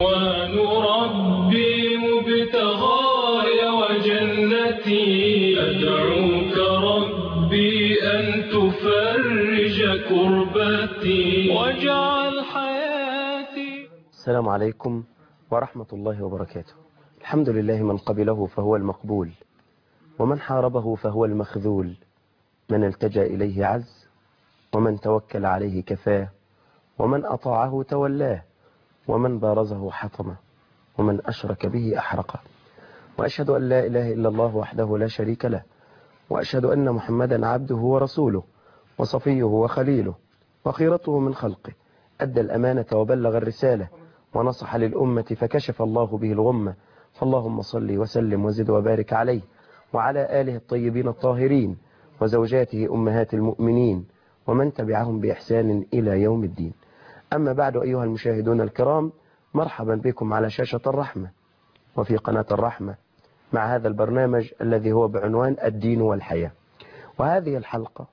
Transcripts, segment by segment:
ونربي مبتغاي وجنتي أدعوك ربي أن تفرج كربتي واجعل حياتي السلام عليكم ورحمة الله وبركاته الحمد لله من قبله فهو المقبول ومن حاربه فهو المخذول من التجأ إليه عز ومن توكل عليه كفاه ومن أطاعه تولاه ومن بارزه حطمه ومن أشرك به أحرقه وأشهد أن لا إله إلا الله وحده لا شريك له وأشهد أن محمدا عبده ورسوله وصفيه وخليله وخيرته من خلقه أدى الأمانة وبلغ الرسالة ونصح للأمة فكشف الله به الغمة فاللهم صل وسلم وزد وبارك عليه وعلى آله الطيبين الطاهرين وزوجاته أمهات المؤمنين ومن تبعهم بإحسان إلى يوم الدين أما بعد أيها المشاهدون الكرام مرحبا بكم على شاشة الرحمة وفي قناة الرحمة مع هذا البرنامج الذي هو بعنوان الدين والحياة وهذه الحلقة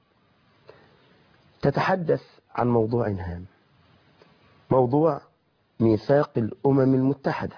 تتحدث عن موضوع هام موضوع ميثاق الأمم المتحدة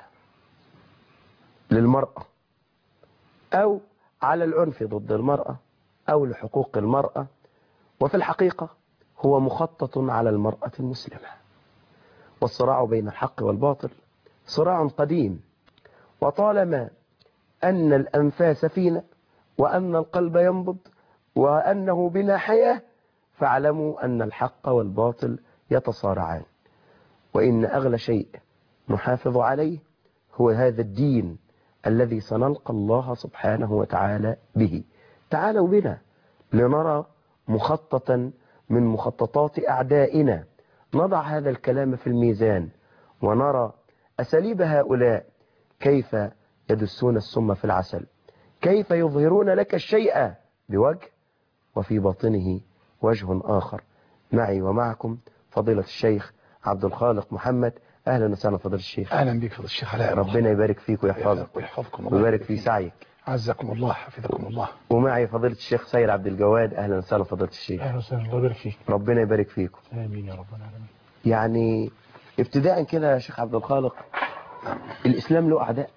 للمرأة أو على العنف ضد المرأة أو لحقوق المرأة وفي الحقيقة هو مخطط على المرأة المسلمة والصراع بين الحق والباطل صراع قديم وطالما أن الأنفاس فينا وأن القلب ينبض وأنه بنا حياة فاعلموا أن الحق والباطل يتصارعان وإن أغلى شيء نحافظ عليه هو هذا الدين الذي سنلقى الله سبحانه وتعالى به تعالوا بنا لنرى مخططا من مخططات أعدائنا نضع هذا الكلام في الميزان ونرى أساليب هؤلاء كيف يدسون السم في العسل كيف يظهرون لك الشيء بوجه وفي باطنه وجه آخر معي ومعكم فضيلة الشيخ عبد الخالق محمد أهلا وسهلا فضيلة الشيخ اهلا بك فضل الشيخ علاء ربنا يبارك فيك ويحفظك ويحفظكم الله ويبارك في سعيك عزكم الله حفظكم الله ومعي فضيلة الشيخ سيد عبد الجواد أهلا وسهلا فضيلة الشيخ اهلا وسهلا الله يبارك فيك ربنا يبارك فيكم امين يا رب العالمين يعني ابتداء كده يا شيخ عبد الخالق الإسلام له أعداء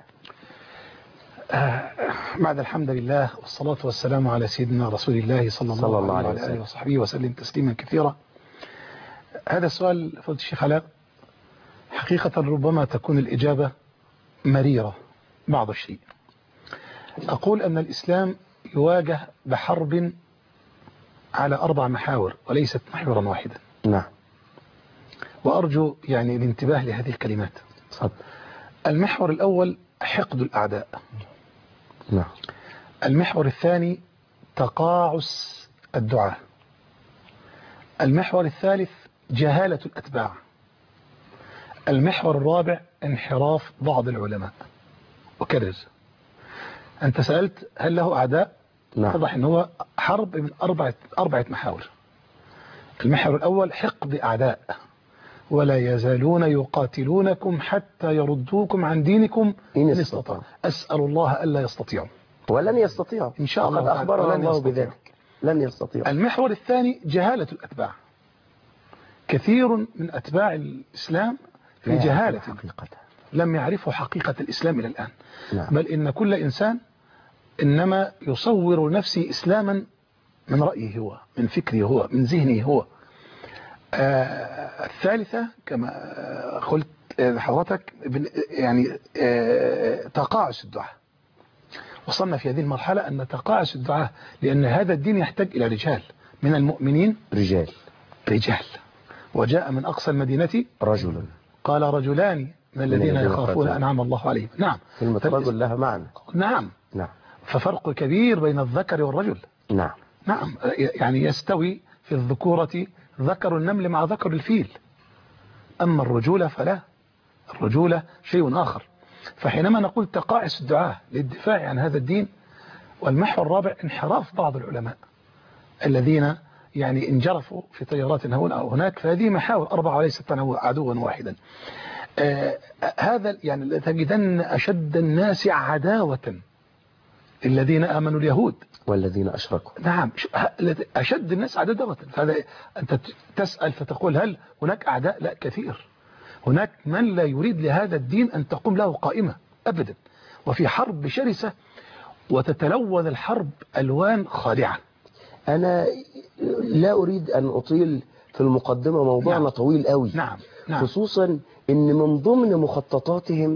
بعد الحمد لله والصلاة والسلام على سيدنا رسول الله صلى الله, صلى الله عليه عليه وعلى وسلم. آله وصحبه وسلم تسليما كثيرا هذا السؤال فضل الشيخ علاء حقيقة ربما تكون الإجابة مريرة بعض الشيء أقول أن الإسلام يواجه بحرب على أربع محاور وليست محورا واحدا نعم وأرجو يعني الانتباه لهذه الكلمات اتفضل المحور الأول حقد الأعداء نعم المحور الثاني تقاعس الدعاء المحور الثالث جهالة الأتباع المحور الرابع انحراف بعض العلماء وكرر أنت سألت هل له أعداء نعم واضح أنه هو حرب من أربعة, أربعة محاور المحور الأول حقد أعداء ولا يزالون يقاتلونكم حتى يردوكم عن دينكم إن إن استطاعوا. استطاعوا أسأل الله ألا يستطيعوا ولن يستطيعوا إن شاء الله وقد تعالى. أخبرنا ولن الله يستطيعوا. بذلك لن يستطيعوا المحور الثاني جهالة الأتباع كثير من أتباع الإسلام في لا جهالة يعرفون حقيقتها لم يعرفوا حقيقة الإسلام إلى الآن نعم بل إن كل إنسان إنما يصور نفسه إسلاما من رأيه هو من فكره هو من ذهنه هو آه الثالثة كما آه، قلت آه، لحضرتك بن- يعني آه، تقاعس الدعاء وصلنا في هذه المرحلة أن تقاعس الدعاء لأن هذا الدين يحتاج إلى رجال من المؤمنين رجال رجال وجاء من أقصى المدينة رجل قال رجلان من الذين الذين يخافون يخافون. أنعم الله عليهم نعم كلمة فالإس- رجل لها معنى نعم نعم ففرق كبير بين الذكر والرجل نعم نعم يعني يستوي في الذكورة ذكر النمل مع ذكر الفيل أما الرجولة فلا الرجولة شيء آخر فحينما نقول تقاعس الدعاء للدفاع عن هذا الدين والمحور الرابع انحراف بعض العلماء الذين يعني انجرفوا في تيارات هنا أو هناك فهذه محاور أربعة وليست عدوا واحدا آه هذا يعني تجدن أشد الناس عداوة الذين آمنوا اليهود والذين أشركوا نعم أشد الناس عداوة فهذا أنت تسأل فتقول هل هناك أعداء لا كثير هناك من لا يريد لهذا الدين أن تقوم له قائمة أبدا وفي حرب شرسة وتتلون الحرب ألوان خادعة أنا لا أريد أن أطيل في المقدمة موضوعنا نعم. طويل قوي نعم نعم خصوصا ان من ضمن مخططاتهم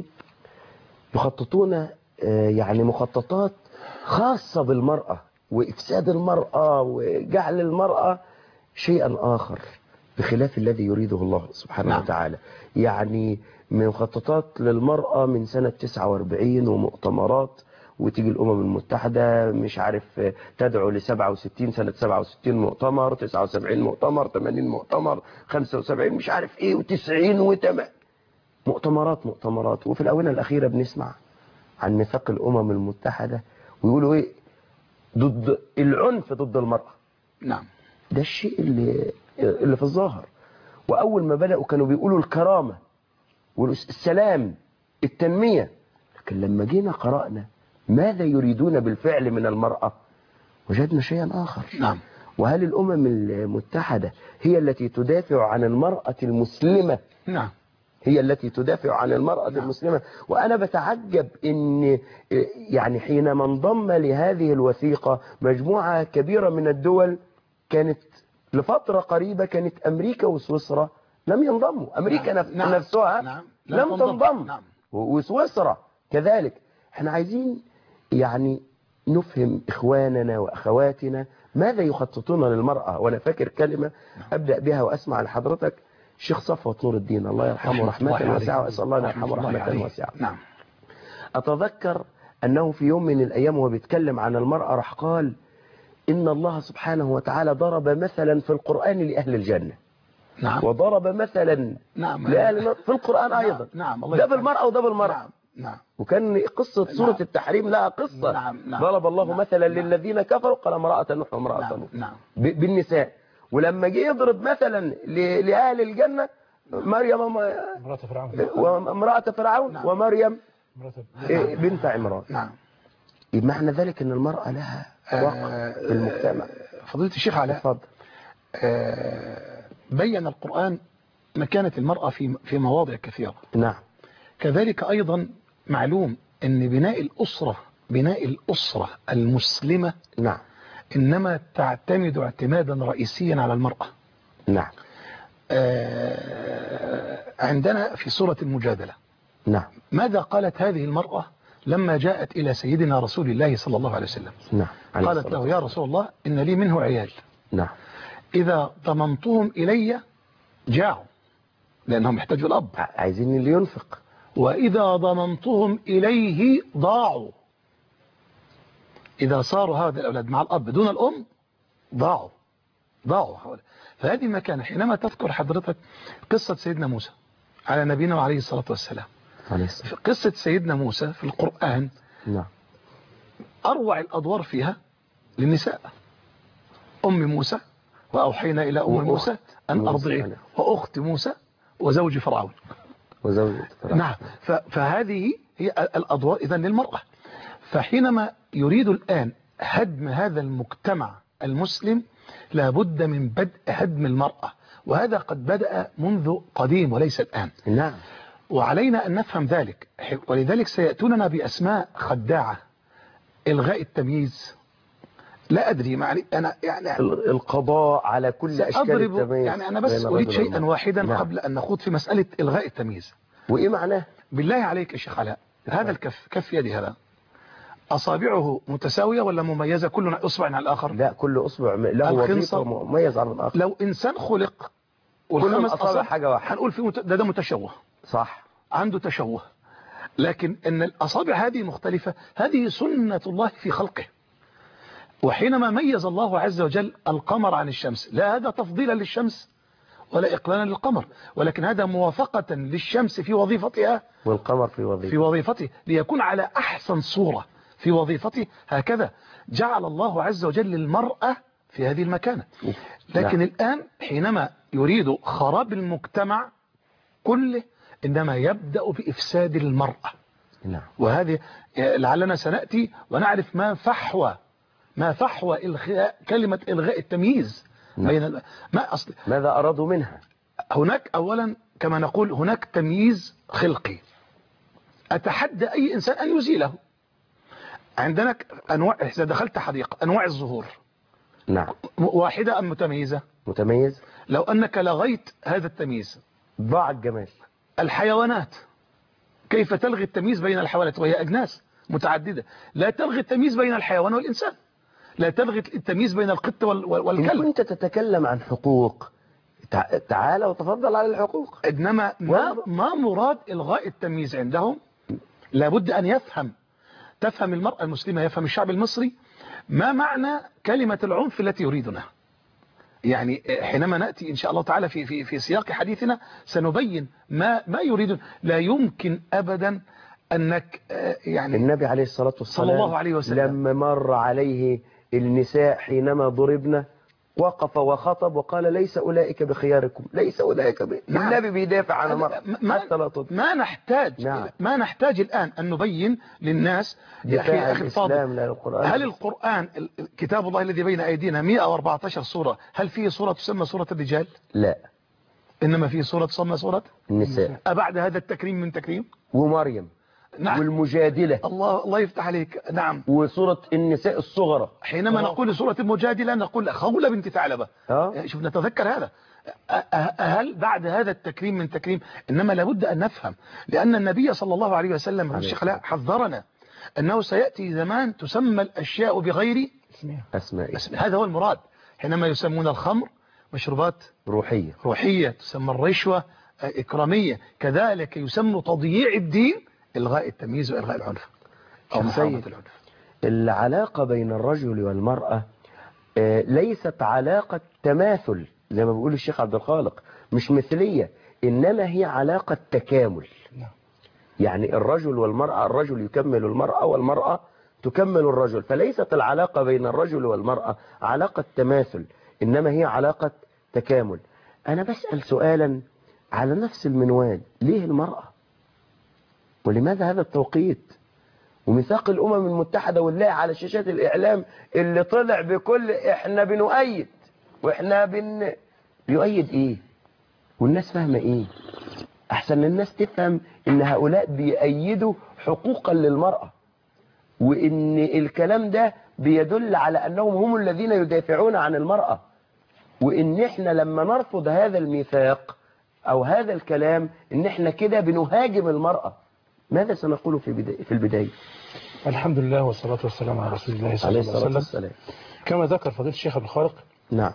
يخططون آه، يعني مخططات خاصة بالمرأة وإفساد المرأة وجعل المرأة شيئا آخر بخلاف الذي يريده الله سبحانه نعم. وتعالى يعني من مخططات للمرأة من سنة 49 ومؤتمرات وتيجي الأمم المتحدة مش عارف آه، تدعو ل 67 سنة 67 مؤتمر 79 مؤتمر 80 مؤتمر 75 مش عارف ايه و90 وتم مؤتمرات مؤتمرات وفي الآونة الأخيرة بنسمع عن ميثاق الأمم المتحدة ويقولوا ايه ضد العنف ضد المرأة نعم ده الشيء اللي اللي في الظاهر وأول ما بدأوا كانوا بيقولوا الكرامة والسلام التنمية لكن لما جينا قرأنا ماذا يريدون بالفعل من المرأة وجدنا شيئا آخر نعم وهل الأمم المتحدة هي التي تدافع عن المرأة المسلمة نعم هي التي تدافع عن المرأة نعم. المسلمة وأنا بتعجب إن يعني حينما انضم لهذه الوثيقة مجموعة كبيرة من الدول كانت لفترة قريبة كانت أمريكا وسويسرا لم ينضموا أمريكا نعم. نف- نعم. نفسها نعم. لم تنضم نعم و- وسويسرا كذلك احنا عايزين يعني نفهم إخواننا وأخواتنا ماذا يخططون للمرأة وأنا فاكر كلمة أبدأ بها وأسمع لحضرتك الشيخ صفوت نور الدين الله يرحمه رحمة الله واسعة عليه. وأسأل الله أن رحمة يرحمه الله رحمة عليه. واسعة نعم أتذكر أنه في يوم من الأيام وهو بيتكلم عن المرأة راح قال إن الله سبحانه وتعالى ضرب مثلا في القرآن لأهل الجنة نعم وضرب مثلا نعم لأهل النار في القرآن نعم. أيضا نعم الله ده يفتح. بالمرأة وده بالمرأة نعم نعم وكان قصة سورة نعم. التحريم لها قصة نعم. نعم. ضرب الله نعم. مثلا نعم. للذين كفروا قال امرأة نوح وامرأة نعم لوط نعم ب- بالنساء ولما جه يضرب مثلا ل- لأهل الجنة مريم وم- مرات فرعون وامرأة فرعون نعم. ومريم مرات إيه، بنت عمران نعم يبقى معنى ذلك ان المرأة لها وقع في المجتمع فضيلة الشيخ علاء اتفضل آه، بين القرآن مكانة المرأة في في مواضع كثيرة نعم كذلك أيضا معلوم أن بناء الأسرة بناء الأسرة المسلمة نعم إنما تعتمد اعتمادا رئيسيا على المرأة نعم آه، عندنا في سورة المجادلة نعم ماذا قالت هذه المرأة لما جاءت إلى سيدنا رسول الله صلى الله عليه وسلم نعم عليه قالت الصلاة له يا رسول الله إن لي منه عيال نعم إذا ضمنتهم إلي جاعوا لأنهم يحتاجوا الأب ع- عايزين اللي ينفق وإذا ضمنتهم إليه ضاعوا إذا صاروا هذا الأولاد مع الأب دون الأم ضاعوا ضاعوا هؤلاء فهذه مكانة حينما تذكر حضرتك قصة سيدنا موسى على نبينا وعليه الصلاة والسلام عليه الصلاة في قصة سيدنا موسى في القرآن نعم أروع الأدوار فيها للنساء أم موسى وأوحينا إلى أم وأخت موسى أن موسى. أرضعيه وأخت موسى وزوج فرعون وزوجة فرعون. نعم ف- فهذه هي الأدوار إذن للمرأة فحينما يريد الآن هدم هذا المجتمع المسلم لابد من بدء هدم المرأة وهذا قد بدأ منذ قديم وليس الآن نعم وعلينا أن نفهم ذلك ولذلك سيأتوننا بأسماء خداعة إلغاء التمييز لا أدري معني أنا يعني ال- القضاء على كل أشكال سأضرب التمييز يعني أنا بس بين أريد الرجل شيئا والمرأة. واحدا نعم. قبل أن نخوض في مسألة إلغاء التمييز وإيه معناه بالله عليك يا شيخ علاء هذا الكف كف يدي هذا أصابعه متساوية ولا مميزة كل أصبع على الآخر لا كل أصبع م- له الخنصر. وظيفة مميز عن الآخر لو إنسان خلق كل والخمس الأصابع أصابع حاجة واحدة هنقول فيه مت... ده, ده متشوه صح عنده تشوه لكن ان الاصابع هذه مختلفة هذه سنة الله في خلقه وحينما ميز الله عز وجل القمر عن الشمس لا هذا تفضيلا للشمس ولا إقلالا للقمر ولكن هذا موافقة للشمس في وظيفتها والقمر في وظيفة في وظيفته ليكون على أحسن صورة في وظيفته هكذا جعل الله عز وجل المرأة في هذه المكانة لكن نعم. الآن حينما يريد خراب المجتمع كله إنما يبدأ بإفساد المرأة نعم وهذه لعلنا سنأتي ونعرف ما فحوى ما فحوى إلغاء كلمة إلغاء التمييز نعم. بين ال- ما أصل ماذا أرادوا منها هناك أولا كما نقول هناك تمييز خلقي أتحدى أي إنسان أن يزيله عندنا أنواع إذا دخلت حديقة أنواع الزهور نعم واحدة أم متميزة متميز لو أنك لغيت هذا التمييز ضاع الجمال الحيوانات كيف تلغي التمييز بين الحيوانات وهي أجناس متعددة لا تلغي التمييز بين الحيوان والإنسان لا تلغي التمييز بين القط وال- وال- إن والكلب كنت تتكلم عن حقوق تع- تعال وتفضل على الحقوق إنما ما, ما مراد إلغاء التمييز عندهم لابد أن يفهم تفهم المرأة المسلمة يفهم الشعب المصري ما معنى كلمة العنف التي يريدونها يعني حينما نأتي إن شاء الله تعالى في, في, في سياق حديثنا سنبين ما, ما يريدون لا يمكن أبدا أنك آه، يعني النبي عليه الصلاة والسلام صلى الله عليه وسلم. لما مر عليه النساء حينما ضربنا وقف وخطب وقال ليس أولئك بخياركم ليس أولئك ب... نعم. النبي بيدافع عن المرأة ما, حتى لا تضرب ما نحتاج نعم. ما نحتاج الآن أن نبين للناس يا أخي, دفاع أخي الفاضل الإسلام لا القرآن هل القرآن ال- كتاب الله الذي بين أيدينا 114 سورة هل فيه سورة تسمى سورة الرجال لا إنما فيه سورة تسمى سورة النساء أبعد هذا التكريم من تكريم ومريم نعم والمجادلة الله الله يفتح عليك نعم وسورة النساء الصغرى حينما نقول سورة المجادلة نقول خولة بنت ثعلبة اه شوف نتذكر هذا أ- أ- هل بعد هذا التكريم من تكريم إنما لابد أن نفهم لأن النبي صلى الله عليه وسلم عليه الشيخ علاء حذرنا أنه سيأتي زمان تسمى الأشياء بغير أسماء اسم هذا هو المراد حينما يسمون الخمر مشروبات روحية روحية تسمى الرشوة آه، إكرامية كذلك يسمى تضييع الدين إلغاء التمييز وإلغاء العنف أو سيد. محاربة العنف العلاقة بين الرجل والمرأة آه، ليست علاقة تماثل زي ما بيقول الشيخ عبد الخالق مش مثلية إنما هي علاقة تكامل نعم. يعني الرجل والمرأة الرجل يكمل المرأة والمرأة تكمل الرجل فليست العلاقة بين الرجل والمرأة علاقة تماثل إنما هي علاقة تكامل أنا بسأل سؤالا على نفس المنوال ليه المرأة ولماذا هذا التوقيت وميثاق الأمم المتحدة ونلاقي على شاشات الإعلام اللي طلع بكل إحنا بنؤيد وإحنا بن بيؤيد إيه والناس فاهمة إيه أحسن الناس تفهم إن هؤلاء بيأيدوا حقوقا للمرأة وإن الكلام ده بيدل على أنهم هم الذين يدافعون عن المرأة وإن إحنا لما نرفض هذا الميثاق أو هذا الكلام إن إحنا كده بنهاجم المرأة ماذا سنقول في بداية في البداية الحمد لله والصلاة والسلام على رسول الله صلى عليه الله عليه الصلاة وسلم والسلام كما ذكر فضيلة الشيخ ابن الخالق نعم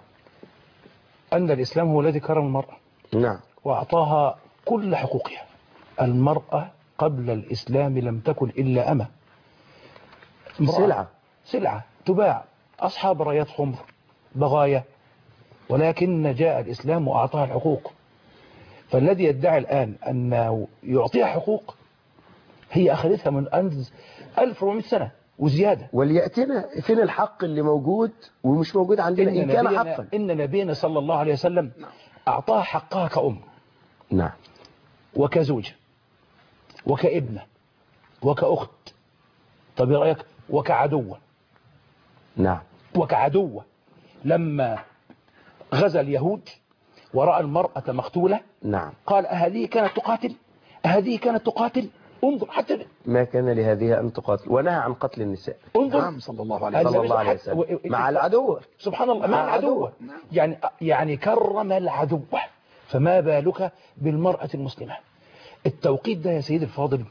أن الإسلام هو الذي كرم المرأة نعم وأعطاها كل حقوقها المرأة قبل الإسلام لم تكن إلا أمة امرأة سلعة سلعة تباع أصحاب رايات خمر بغايا ولكن جاء الإسلام وأعطاها الحقوق فالذي يدعي الآن أنه يعطيها حقوق هي أخذتها من أنز 1400 سنة وزيادة وليأتنا فين الحق اللي موجود ومش موجود عندنا إن كان نبينا, حقا إن نبينا صلى الله عليه وسلم أعطاها حقها كأم نعم وكزوجة وكابنة وكأخت طب ايه رأيك وكعدوة نعم وكعدوة لما غزا اليهود ورأى المرأة مقتولة نعم قال أهذه كانت تقاتل أهذه كانت تقاتل انظر حتى ما كان لهذه أن تقاتل ونهى عن قتل النساء انظر نعم صلى الله عليه هذا صلى وسلم الله عليه حتى- وسلم و- مع العدو سبحان الله مع مع العدو نعم. يعني يعني كرم العدو فما بالك بالمرأة المسلمة التوقيت ده يا سيدي الفاضل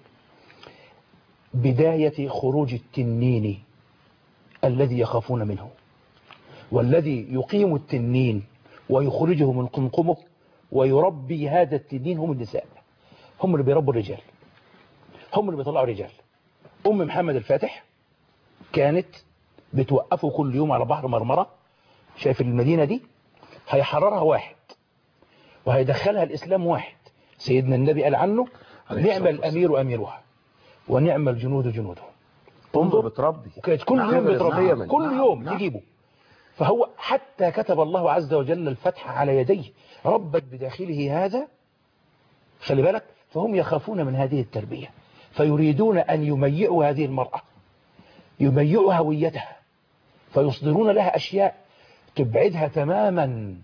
بداية خروج التنين الذي يخافون منه والذي يقيم التنين ويخرجه من قمقمه ويربي هذا التنين هم النساء هم اللي بيربوا الرجال هم اللي بيطلعوا رجال أم محمد الفاتح كانت بتوقفه كل يوم على بحر مرمرة شايف المدينة دي هيحررها واحد وهيدخلها الإسلام واحد سيدنا النبي قال عنه عليه نعم الصلاة الأمير أميرها ونعم الجنود جنوده انظر بتربي وكانت كل نعم، يوم نعم، بتربيه نعم، كل نعم، يوم نعم. يجيبه فهو حتى كتب الله عز وجل الفتح على يديه ربت بداخله هذا خلي بالك فهم يخافون من هذه التربية فيريدون أن يميعوا هذه المرأة يميعوا هويتها فيصدرون لها أشياء تبعدها تماما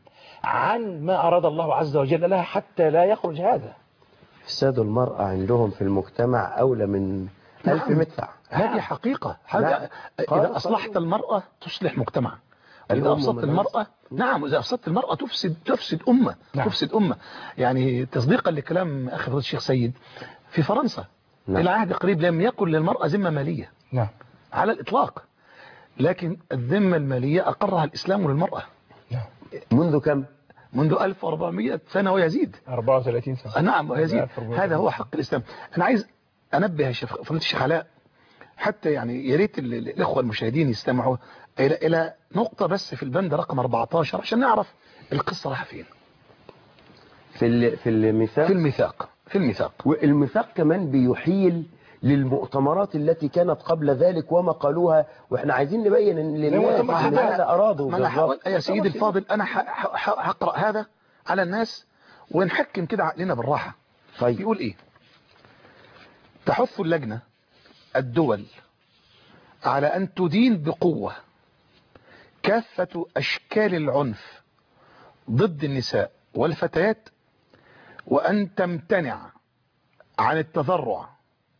عن ما أراد الله عز وجل لها حتى لا يخرج هذا إفساد المرأة عندهم في المجتمع أولى من ألف نعم. مدفع هذه حقيقة نعم. هذا قال إذا أصلحت صحيح. المرأة تصلح مجتمع إذا الأم أفسدت من المرأة نعم إذا أفسدت المرأة تفسد تفسد أمة نعم. تفسد أمة يعني تصديقا لكلام أخي فضيلة الشيخ سيد في فرنسا نعم. إلى عهد قريب لم يكن للمرأة ذمة مالية نعم على الإطلاق لكن الذمة المالية أقرها الإسلام للمرأة نعم منذ كم؟ منذ 1400 سنة ويزيد 34 سنة نعم ويزيد 1400 هذا هو حق الإسلام أنا عايز أنبه يا شيخ فضيلة الشيخ علاء حتى يعني يا ريت ال- ال- الإخوة المشاهدين يستمعوا إلى إلى نقطة بس في البند رقم 14 عشان نعرف القصة رايحة فين في ال- في الميثاق في الميثاق في الميثاق والميثاق كمان بيحيل للمؤتمرات التي كانت قبل ذلك وما قالوها واحنا عايزين نبين ان للناس مؤتمر ان حدائق. هذا ارادوا ما أنا بالظبط. حاول يا سيدي الفاضل أنا ح- ح- ح- هقرأ هذا على الناس ونحكم كده عقلنا بالراحة طيب بيقول ايه تحث اللجنة الدول على ان تدين بقوة كافة اشكال العنف ضد النساء والفتيات وان تمتنع عن التذرع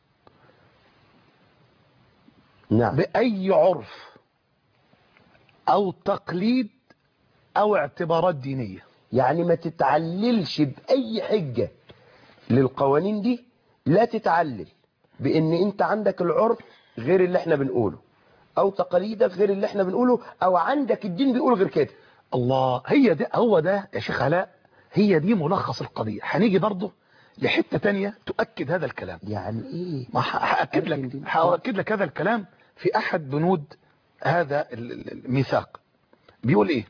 نعم باي عرف او تقليد او اعتبارات دينية يعني ما تتعللش بأي حجة للقوانين دي لا تتعلل بأن أنت عندك العرف غير اللي احنا بنقوله أو تقاليدك غير اللي احنا بنقوله أو عندك الدين بيقول غير كده الله هي ده هو ده يا شيخ علاء هي دي ملخص القضية هنيجي برضه لحتة تانية تؤكد هذا الكلام يعني إيه ما ه- هأكد أركن لك دي. هأكد لك هذا الكلام في أحد بنود هذا ال- ال- الميثاق بيقول إيه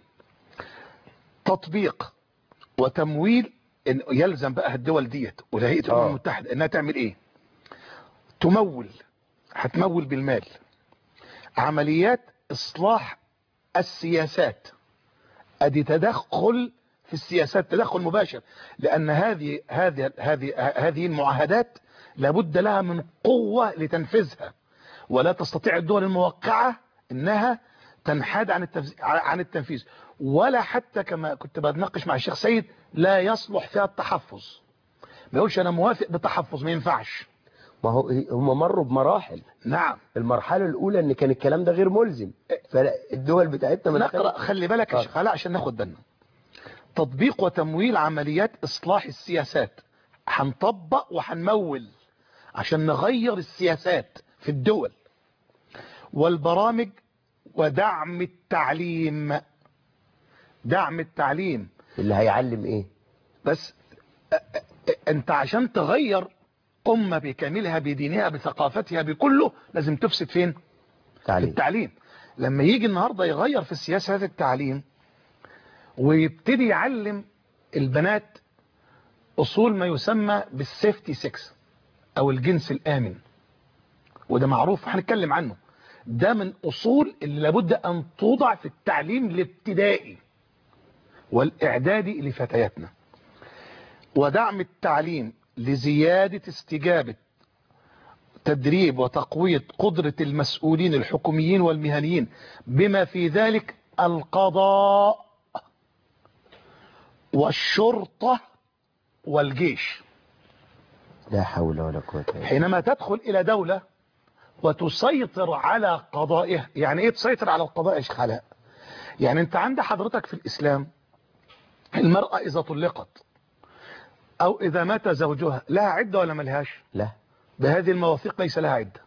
تطبيق وتمويل إن يلزم بقى الدول ديت وهيئة الأمم آه. المتحدة إنها تعمل إيه تمول هتمول بالمال عمليات إصلاح السياسات ادي تدخل في السياسات تدخل مباشر لان هذه هذه هذه هذه المعاهدات لابد لها من قوة لتنفيذها ولا تستطيع الدول الموقعة انها تنحاد عن التفز... عن التنفيذ ولا حتى كما كنت بتناقش مع الشيخ سيد لا يصلح فيها التحفظ ما يقولش انا موافق بالتحفظ ما ينفعش ما هو هم مروا بمراحل نعم المرحلة الأولى إن كان الكلام ده غير ملزم فالدول بتاعتنا ما نقرأ دخلت- خلي بالك يا آه. شيخ علاء عشان ناخد بالنا تطبيق وتمويل عمليات إصلاح السياسات هنطبق وهنمول عشان نغير السياسات في الدول والبرامج ودعم التعليم دعم التعليم اللي هيعلم إيه بس أ- أ- انت عشان تغير أمة بكاملها بدينها بثقافتها بكله لازم تفسد فين في تعليم التعليم لما يجي النهاردة يغير في السياسة هذا التعليم ويبتدي يعلم البنات أصول ما يسمى بالسيفتي سكس أو الجنس الآمن وده معروف هنتكلم عنه ده من أصول اللي لابد أن توضع في التعليم الابتدائي والإعدادي لفتياتنا ودعم التعليم لزيادة استجابة تدريب وتقوية قدرة المسؤولين الحكوميين والمهنيين بما في ذلك القضاء والشرطة والجيش لا حول ولا قوة إلا بالله حينما تدخل إلى دولة وتسيطر على قضائها يعني إيه تسيطر على القضاء يا شيخ علاء يعني أنت عند حضرتك في الإسلام المرأة إذا طلقت أو إذا مات زوجها لها عدة ولا ملهاش لا بهذه المواثيق ليس لها عدة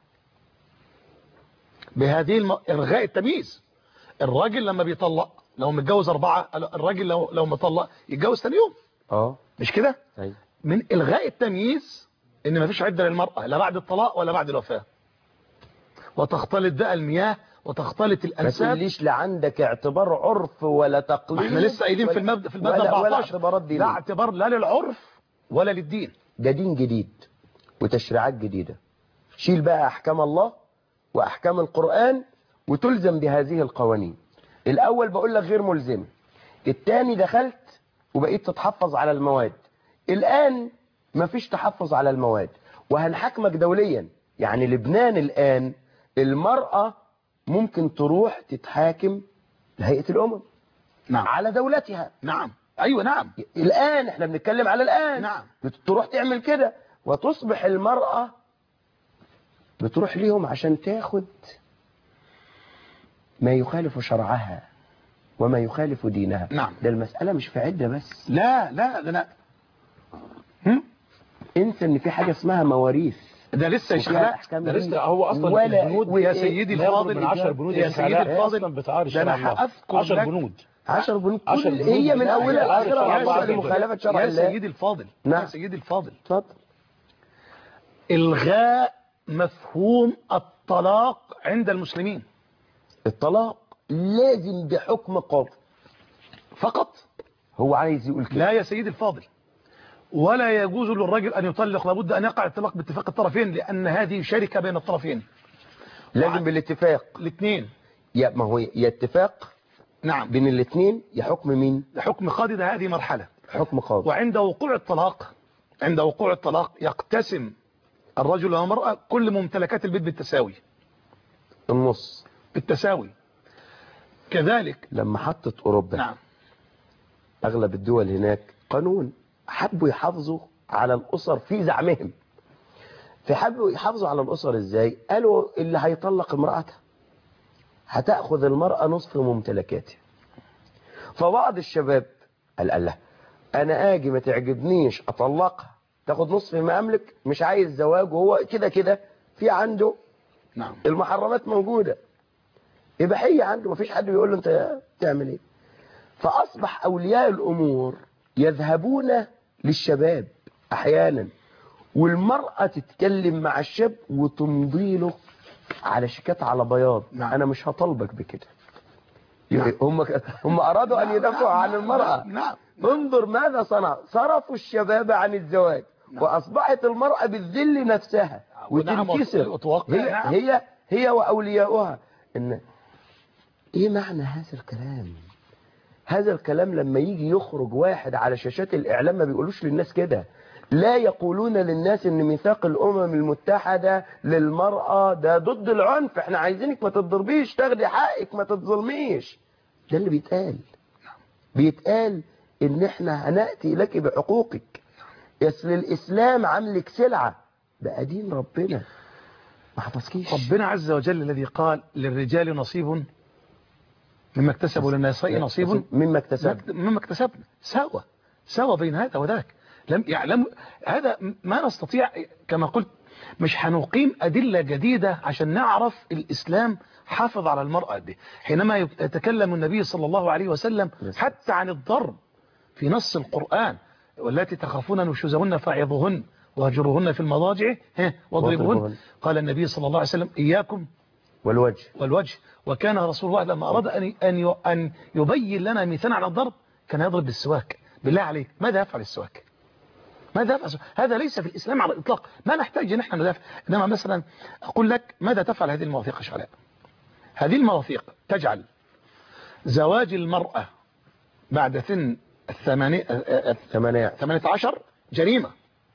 بهذه الم... إلغاء التمييز الراجل لما بيطلق لو متجوز أربعة الراجل لو لو مطلق يتجوز ثاني يوم اه مش كده طيب من إلغاء التمييز إن ما فيش عدة للمرأة لا بعد الطلاق ولا بعد الوفاة وتختلط بقى المياه وتختلط ما الأنساب تقوليش لا عندك اعتبار عرف ولا تقليد ما احنا لسه قايلين في ولا- المبدأ في المادة ولا, ولا 14 اعتبارات لا دينية اعتبار لا للعرف ولا للدين ده دين جديد وتشريعات جديدة شيل بقى أحكام الله وأحكام القرآن وتلزم بهذه القوانين الأول بقول لك غير ملزمة التاني دخلت وبقيت تتحفظ على المواد الآن مفيش تحفظ على المواد وهنحكمك دوليا يعني لبنان الآن المرأة ممكن تروح تتحاكم لهيئة الأمم نعم على دولتها نعم ايوه نعم الآن احنا بنتكلم على الآن نعم. بتروح تعمل كده وتصبح المرأة بتروح ليهم عشان تاخد ما يخالف شرعها وما يخالف دينها نعم. ده المسألة مش في عدة بس لا لا ده انا هم؟ انسى ان في حاجة اسمها مواريث ده لسه يا وفيها شغلاء الأحكام ده دي. لسه هو اصلا ولا- البنود و- يا سيدي لا يقرب الفاضل من 10 بنود يا يا سيدي سيدي الفاضل اصلا بتعارض ده شرع انا الله هأذكر 10 لك بنود عشر بنود عشر كل بنود هي من لا، اولها لا، لاخرها لا، على لا، بعض لا، مخالفة شرع يا الله سيدي الفاضل نعم. يا سيدي الفاضل اتفضل الغاء مفهوم الطلاق عند المسلمين الطلاق لازم بحكم قاضي فقط هو عايز يقول كده لا يا سيدي الفاضل ولا يجوز للرجل أن يطلق لابد أن يقع الطلاق باتفاق الطرفين لأن هذه شركة بين الطرفين لازم بالاتفاق الاثنين يا ما هو يا اتفاق نعم بين الاثنين يا حكم مين حكم قاضي ده هذه مرحلة حكم قاضي وعند وقوع الطلاق عند وقوع الطلاق يقتسم الرجل والمرأة كل ممتلكات البيت بالتساوي النص بالتساوي كذلك لما حطت اوروبا نعم اغلب الدول هناك قانون حبوا يحافظوا على الاسر في زعمهم فحبوا يحافظوا على الاسر ازاي قالوا اللي هيطلق امرأته هتأخذ المرأة نصف ممتلكاته فبعض الشباب قال الله انا اجي ما تعجبنيش اطلقها تاخد نصف ما املك مش عايز زواج وهو كده كده في عنده نعم المحرمات موجودة إباحية عنده مفيش حد بيقول له أنت تعمل إيه فأصبح أولياء الأمور يذهبون للشباب أحيانا والمرأة تتكلم مع الشاب وتمضي له على شيكات على بياض نعم. أنا مش هطالبك بكده نعم. هم هم أرادوا أن يدافعوا عن المرأة نعم انظر ماذا صنع صرفوا الشباب عن الزواج وأصبحت المرأة بالذل نفسها ونعم وتنكسر وتوقع هي, نعم. هي هي وأولياؤها إن إيه معنى هذا الكلام هذا الكلام لما يجي يخرج واحد على شاشات الإعلام ما بيقولوش للناس كده لا يقولون للناس ان ميثاق الامم المتحدة للمرأة ده ضد العنف احنا عايزينك ما تضربيش تاخدي حقك ما تتظلميش ده اللي بيتقال بيتقال ان احنا هنأتي لك بحقوقك اصل الاسلام عاملك سلعة بقى دين ربنا ما حفظكيش ربنا عز وجل الذي قال للرجال نصيب مما اكتسبوا للنساء نصيب مما اكتسب مما اكتسبنا سوا سوا بين هذا وذاك لم يعلم هذا ما نستطيع كما قلت مش هنقيم أدلة جديدة عشان نعرف الإسلام حافظ على المرأة دي حينما يتكلم النبي صلى الله عليه وسلم حتى عن الضرب في نص القرآن والتي تخافون نشوزهن فاعظوهن وهجروهن في المضاجع ها، واضربوهن واضربوهن. قال النبي صلى الله عليه وسلم إياكم والوجه والوجه وكان رسول الله لما أراد أن أن أن يبين لنا مثلا على الضرب كان يضرب بالسواك بالله عليك ماذا يفعل السواك ماذا يفعل السواك؟ هذا ليس في الإسلام على الإطلاق ما نحتاج أن احنا ندافع إنما مثلا أقول لك ماذا تفعل هذه المواثيق يا شعلاء هذه المواثيق تجعل زواج المرأة بعد سن الثمانية ثمانية 18 جريمة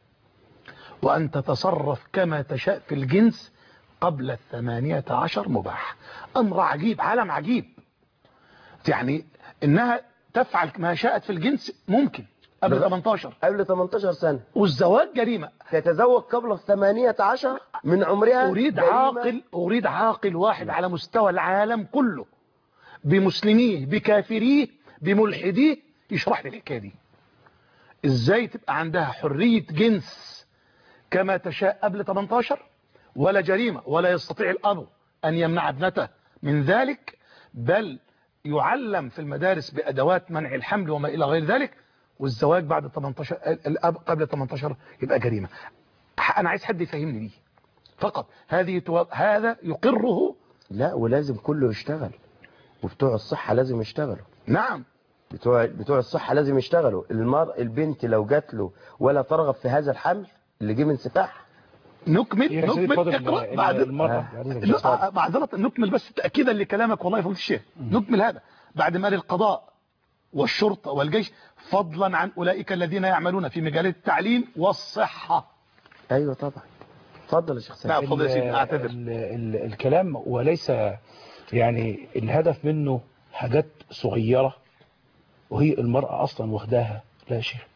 وأن تتصرف كما تشاء في الجنس قبل الثمانية عشر مباح أمر عجيب عالم عجيب يعني إنها تفعل ما شاءت في الجنس ممكن قبل بالظبط. 18 قبل 18 سنة والزواج جريمة تتزوج قبل الثمانية عشر من عمرها أريد جريمة. عاقل أريد عاقل واحد على مستوى العالم كله بمسلميه بكافريه بملحديه يشرح لي الحكايه دي ازاي تبقى عندها حرية جنس كما تشاء قبل 18 ولا جريمة ولا يستطيع الأب أن يمنع ابنته من ذلك بل يعلم في المدارس بأدوات منع الحمل وما إلى غير ذلك والزواج بعد 18 الأب قبل 18 يبقى جريمة أنا عايز حد يفهمني دي فقط هذه تو... هذا يقره لا ولازم كله يشتغل وبتوع الصحة لازم يشتغلوا نعم بتوع بتوع الصحة لازم يشتغلوا المر البنت لو جات له ولا ترغب في هذا الحمل اللي جه من سفاح نكمل يا سيدي نكمل اتفضل اقرأ ال- بعد المرة لا، معذرة نكمل بس تأكيدا لكلامك والله يا فضيلة الشيخ نكمل هذا بعد ما للقضاء والشرطة والجيش فضلا عن أولئك الذين يعملون في مجال التعليم والصحة ايوه طبعا اتفضل يا شيخ سيد نعم اتفضل يا سيدي ال- اعتذر ال- ال- الكلام وليس يعني الهدف منه حاجات صغيرة وهي المرأة أصلا واخداها لا يا شيخ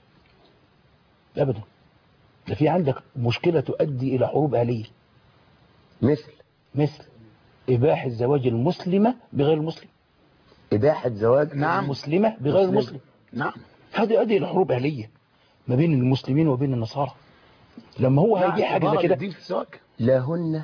أبدا ده في عندك مشكلة تؤدي إلى حروب أهلية مثل مثل إباحة زواج المسلمة بغير المسلم إباحة زواج نعم. المسلمة بغير مسلم. المسلم نعم هذا يؤدي إلى حروب أهلية ما بين المسلمين وبين النصارى لما هو هيجي حاجة زي عبارة كده للدين في الزواج لا هن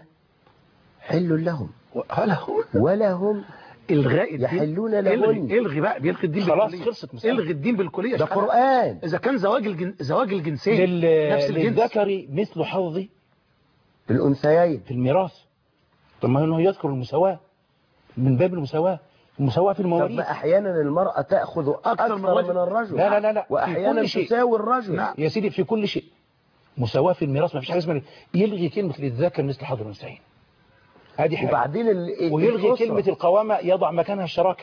حل لهم هلا هو ولا هم الغاء الدين يحلون الغي لهن الغي بقى بيلغي الدين خلاص بالكلية. خلصت مسألة. الغي الدين بالكليه ده شحال- قرآن اذا كان زواج الجن... زواج الجنسين لل... نفس الجنس للذكر مثل حظ الأنثيين في الميراث طب ما هو يذكر المساواة من باب المساواة المساواة في طب المواريث ما أحيانا المرأة تأخذ أكثر من من, الرجل. من الرجل لا لا لا لا في وأحيانا كل شيء. تساوي الرجل نعم. يا سيدي في كل شيء مساواة في الميراث ما فيش حاجة اسمها يلغي كلمة للذكر مثل حظ الأنثيين هذه حاجة وبعدين ال... ويلغي الأسرة. كلمة القوامة يضع مكانها الشراكة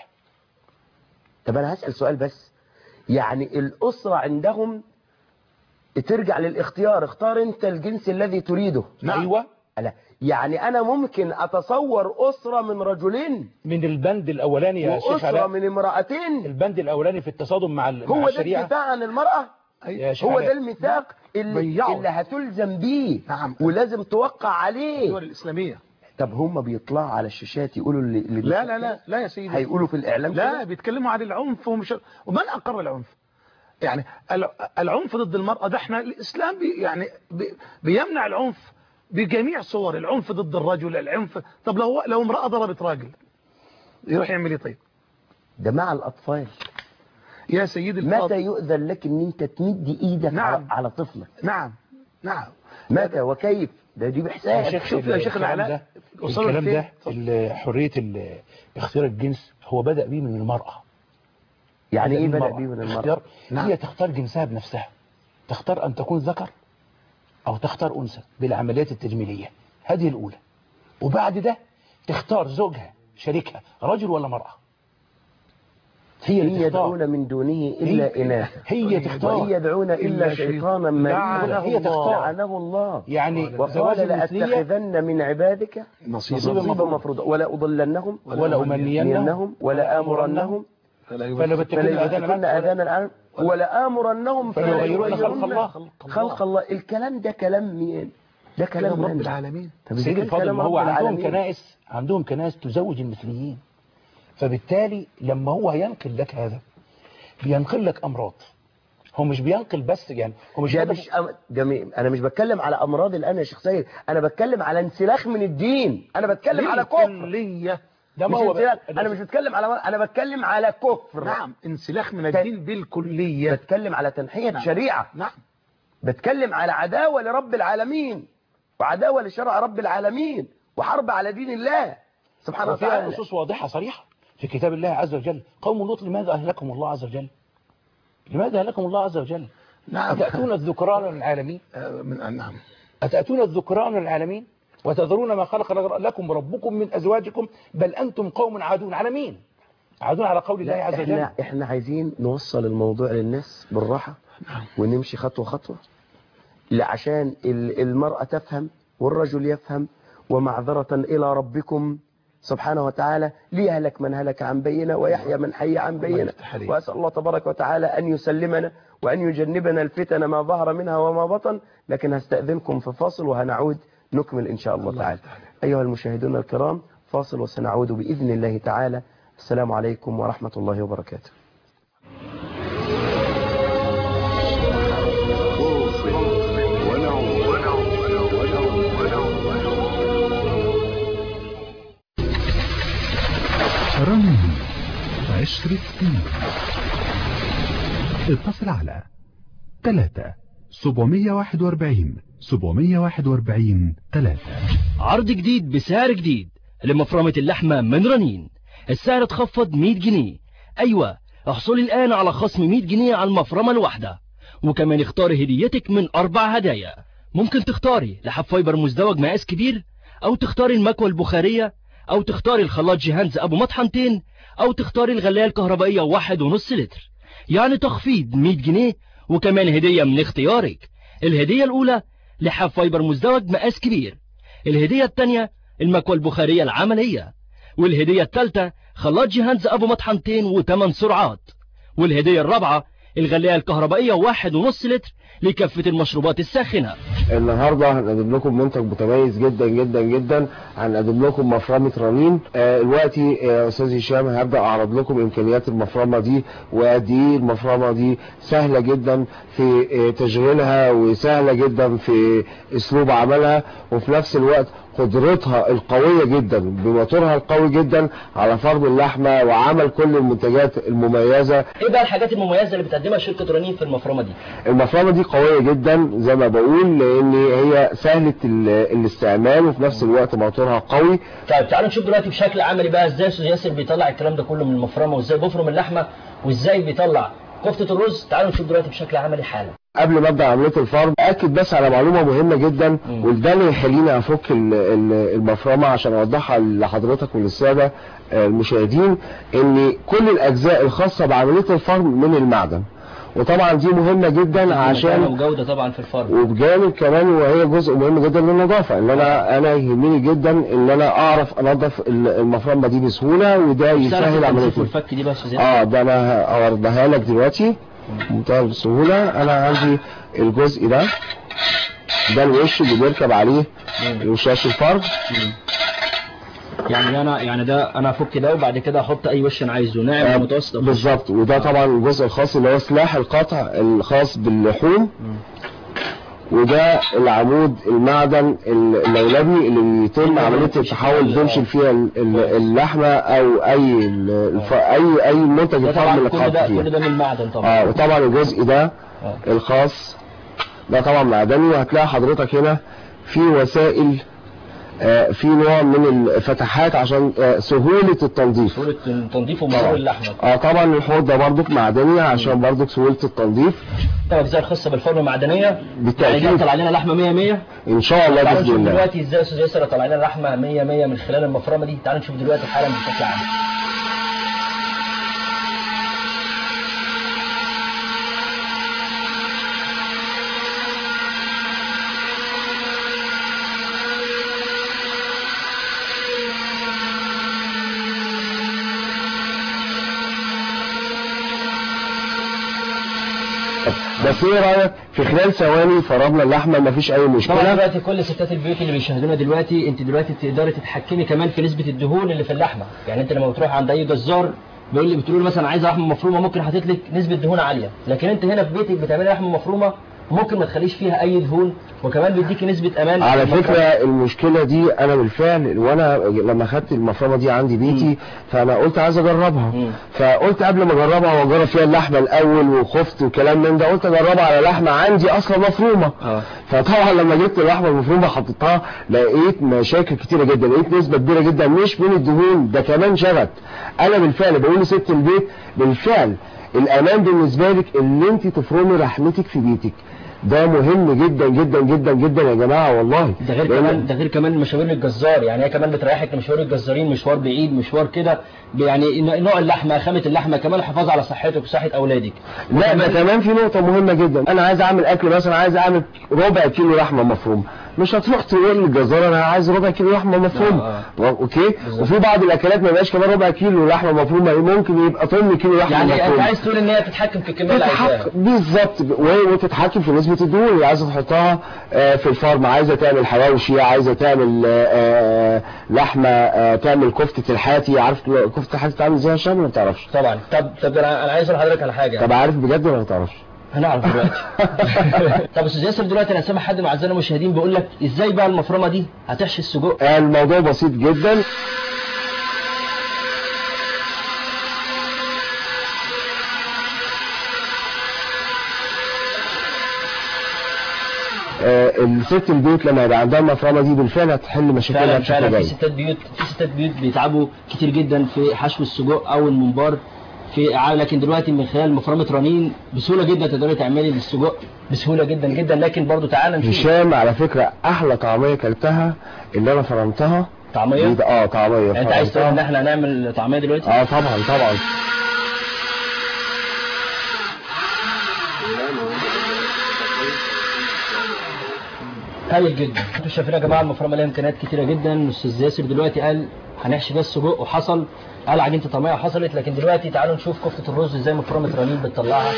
طب أنا هسأل سؤال بس يعني الأسرة عندهم ترجع للاختيار اختار أنت الجنس الذي تريده نعم. أيوة لا يعني أنا ممكن أتصور أسرة من رجلين من البند الأولاني يا شيخ وأسرة علاء من امرأتين البند الأولاني في التصادم مع ال- مع هو ده الشريعة الدفاع عن المرأة يا شيخ هو علاء. ده الميثاق اللي, ضيعوا. اللي هتلزم بيه نعم. ولازم توقع عليه الدول الاسلاميه طب هم بيطلعوا على الشاشات يقولوا اللي, اللي لا لا لا لا يا سيدي هيقولوا في الإعلام لا كده؟ بيتكلموا عن العنف ومش ومن اقر العنف يعني الع- العنف ضد المرأة ده احنا الاسلام بي يعني بي بيمنع العنف بجميع صور العنف ضد الرجل العنف طب لو لو امرأة ضربت راجل يروح يعمل ايه طيب ده مع الأطفال يا سيدي متى الفاضل يؤذن لك ان انت تمد ايدك نعم. على, على طفلك نعم نعم متى وكيف ده دي يا بحساب شيخ شوف يا شيخ الكلام العلاء، ده وصلوا الكلام لفين؟ ده ال- حرية ال- اختيار الجنس هو بدأ بيه من المرأة يعني ايه بدأ المرأة. بيه من المرأة اختيار نعم. هي تختار جنسها بنفسها تختار أن تكون ذكر أو تختار أنثى بالعمليات التجميلية هذه الأولى وبعد ده تختار زوجها شريكها رجل ولا مرأة هي إن اللي تختار يدعون من دونه إلا هي- إناثا هي تختار وإن يدعون إلا إلا شيطانا شيطان. مريدا لعنه هي تختار. لعنه الله يعني زواج وقال المثلية لأتخذن من عبادك نصيبا نصيبا نصيبا مفروض. مفروضا ولا أضلنهم ولا أمنينهم أمنينهم ولا آمرنهم فلا فلبتكن فلا آذان يبتكن العالم. آذان العالم ولا آمرنهم فلا فليغيرون خلق يغيرن الله. خلق الله الكلام ده كلام مين ده كلام كلام رب من العالمين طب إذا سيدي كان الفاضل كلام ما هو رب عندهم العالمين، كنائس عندهم كنائس تزوج المثليين فبالتالي لما هو هينقل لك هذا بينقل لك امراض هو مش بينقل بس يعني هو مش ده هدفه- مش أم... ده م... انا مش بتكلم على امراض الان يا شيخ سيد انا بتكلم على انسلاخ من الدين انا بتكلم على كفر بالكلية ده مش ما هو انسلاخ. انا مش بتكلم على انا بتكلم على كفر نعم انسلاخ من الدين بالكلية بتكلم على تنحية نعم. شريعة نعم بتكلم على عداوة لرب العالمين وعداوة لشرع رب العالمين وحرب على دين الله سبحانه وفيها وتعالى نصوص واضحة صريحة في كتاب الله عز وجل قوم لوط لماذا أهلكم الله عز وجل لماذا أهلكم الله عز وجل نعم أتأتون الذكران العالمين آه، من آه، نعم أتأتون الذكران العالمين وتذرون ما خلق لكم ربكم من أزواجكم بل أنتم قوم عادون على مين عادون على قول الله لا عز وجل احنا احنا عايزين نوصل الموضوع للناس بالراحة ونمشي خطوة خطوة لا عشان ال- المرأة تفهم والرجل يفهم ومعذرة إلى ربكم سبحانه وتعالى ليهلك من هلك عن بينة ويحيى من حي عن بينة يفتح عليك. وأسأل الله تبارك وتعالى أن يسلمنا وأن يجنبنا الفتن ما ظهر منها وما بطن لكن هستأذنكم في فاصل وهنعود نكمل إن شاء الله تعالى أيها المشاهدون الكرام فاصل وسنعود بإذن الله تعالى السلام عليكم ورحمة الله وبركاته رنين عشرة سنين اتصل على 3 741 741 3 عرض جديد بسعر جديد لمفرمة اللحمة من رنين السعر اتخفض 100 جنيه أيوة احصلي الآن على خصم 100 جنيه على المفرمة الواحدة وكمان اختاري هديتك من أربع هدايا ممكن تختاري لحب فايبر مزدوج مقاس كبير أو تختاري المكوى البخارية أو تختاري الخلاط جيهانز أبو مطحنتين أو تختاري الغلاية الكهربائية واحد ونص لتر يعني تخفيض 100 جنيه وكمان هدية من اختيارك الهدية الأولى لحب فايبر مزدوج مقاس كبير الهدية الثانية المكوى البخارية العملية والهدية الثالثة خلاط جيهانز أبو مطحنتين وثمان سرعات والهدية الرابعة الغلاية الكهربائية واحد ونص لتر لكافة المشروبات الساخنة النهارده هنقدم لكم منتج متميز جدا جدا جدا هنقدم لكم مفرمه رنين آه دلوقتي يا استاذ هشام هبدا اعرض لكم امكانيات المفرمه دي وقد ايه المفرمه دي سهله جدا في آه تشغيلها وسهله جدا في اسلوب عملها وفي نفس الوقت قدرتها القوية جدا بموتورها القوي جدا على فرم اللحمة وعمل كل المنتجات المميزة ايه بقى الحاجات المميزة اللي بتقدمها شركة رنين في المفرمة دي المفرمة دي قوية جدا زي ما بقول لان هي سهلة ال- الاستعمال وفي نفس الوقت موتورها قوي طيب تعالوا نشوف دلوقتي بشكل عملي بقى ازاي استاذ ياسر بيطلع الكلام ده كله من المفرمة وازاي بيفرم اللحمة وازاي بيطلع كفتة الرز تعالوا نشوف دلوقتي بشكل عملي حالا قبل ما ابدا عمليه الفرم اكد بس على معلومه مهمه جدا وده اللي يخليني افك ال- ال- المفرمه عشان اوضحها لحضرتك وللساده آه، المشاهدين ان كل الاجزاء الخاصه بعمليه الفرم من المعدن وطبعا دي مهمه جدا مكانة عشان وجودة طبعا في الفرن وبجانب كمان وهي جزء مهم جدا للنظافه ان انا انا يهمني جدا ان انا اعرف انظف ال- المفرمه دي بسهوله وده يسهل عمليه التنظيف والفك دي بقى يا استاذ ياسر اه ده انا هوردها لك دلوقتي بمنتهى السهوله انا عندي الجزء ده ده الوش اللي بيركب عليه وشاش الفرد يعني انا يعني ده انا افك ده وبعد كده احط اي وش انا عايزه ناعم آه، أو متوسط أو خفيف. بالظبط وده طبعا الجزء الخاص اللي هو سلاح القطع الخاص باللحوم وده العمود المعدن اللولبي اللي بيتم عمليه التحول بيمشي فيها ال- ال- اللحمه او اي ال- الف- اي اي منتج ده الفرم طبعا اللي كل اتحط ده فيها كل ده من المعدن طبعا اه وطبعا الجزء ده آه. الخاص ده طبعا معدني وهتلاقي حضرتك هنا في وسائل آه، في نوع من الفتحات عشان آه، سهولة التنظيف سهولة تنظيف ومرور اللحمة اه طبعا الحوض ده برضك معدني عشان برضك سهولة التنظيف الأجزاء الخاصة بالفرن المعدنية بالتأكيد. يعني ده طلع لنا لحمة 100 100 ان شاء الله تعالوا بإذن نشوف الله دلوقتي ازاي استاذ ياسر طلع لنا لحمة 100 100 من خلال المفرمة دي تعالوا نشوف دلوقتي حالا بشكل عام بس ايه رايك في خلال ثواني فرمنا اللحمه مفيش اي طبعا مشكله دلوقتي كل ستات البيوت اللي بيشاهدونا دلوقتي انت دلوقتي تقدري تتحكمي كمان في نسبة الدهون اللي في اللحمة يعني انت لما بتروح عند اي جزار بيقول لي بتقول له مثلا عايز لحمه مفرومه ممكن حاطط لك نسبه دهون عاليه لكن انت هنا في بيتك بتعملي لحمه مفرومه ممكن ما تخليش فيها اي دهون وكمان بيديكي نسبه امان على في المفرمة. فكرة المشكلة دي انا بالفعل وانا لما خدت المفرمة دي عندي بيتي فانا قلت عايز اجربها مم. فقلت قبل ما اجربها واجرب فيها اللحمة الاول وخفت وكلام من ده قلت اجربها على لحمة عندي اصلا مفرومة اه فطبعا لما جبت اللحمة المفرومة حطيتها لقيت مشاكل كتيرة جدا لقيت نسبة كبيرة جدا مش من الدهون ده كمان شبت انا بالفعل بقول لست البيت بالفعل الامان بالنسبة لك ان انت تفرمي لحمتك في بيتك ده مهم جدا جدا جدا جدا يا جماعة والله ده غير لأن- كمان ده غير كمان مشاوير الجزار يعني هي كمان بتريحك لمشوار الجزارين مشوار بعيد مشوار كده يعني نوع اللحمه خامه اللحمه كمان الحفاظ على صحتك وصحه اولادك لا ده كمان في نقطة مهمة جدا أنا عايز أعمل أكل مثلا عايز أعمل ربع كيلو لحمة مفرومة مش هتروح تقول للجزار أنا عايز ربع كيلو لحمة مفرومة آه، و- أوكي وفي بعض الأكلات ما يبقاش كمان ربع كيلو لحمة مفرومة ممكن يبقى طن كيلو لحمة يعني انت مفرومة عايز تقول ان هي تتحكم في الكميه اللي عايزاها تتحكم بالظبط و- وتتحكم في نسبة الدهون اللي عايزة تحطها آه، في الفرن عايزة تعمل حواوشي عايزة تعمل آه، آه، لحمة آه، تعمل كفتة الحاتي عارف كفتة الحاتي تعمل ازاي يا هشام ولا ما تعرفش؟ طبعا طب طب انا انا عايز اقول لحضرتك على حاجه طب عارف بجد ولا ما تعرفش؟ هنعرف دلوقتي طب استاذ ياسر دلوقتي انا سامع حد من اعزائنا المشاهدين بيقول لك ازاي بقى المفرمه دي هتحشي السجق الموضوع بسيط جدا آه، الست البيت لما يبقى عندها المفرمه دي بالفعل هتحل مشاكلها فعلا بشكل فعلا في جيد ستات بيوت في ستات بيوت بيتعبوا كتير جدا في حشو السجق او الممبار في ع- لكن دلوقتي من خلال مفرمه رنين بسهوله جدا تقدري تعملي السجق بسهوله جدا جدا لكن برضو تعالى نشوف هشام على فكره احلى طعميه كلتها اللي انا فرمتها طعميه دي- اه طعميه يعني انت عايز تقول ان فرمتها. احنا هنعمل طعميه دلوقتي اه طبعا طبعا هايل جدا انتوا شايفين يا جماعه المفرمه ليها امكانيات كتيره جدا استاذ ياسر دلوقتي قال هنحشي بس سجق وحصل قال عجينه الطعميه حصلت لكن دلوقتي تعالوا نشوف كفته الرز ازاي مفرمه رنين بتطلعها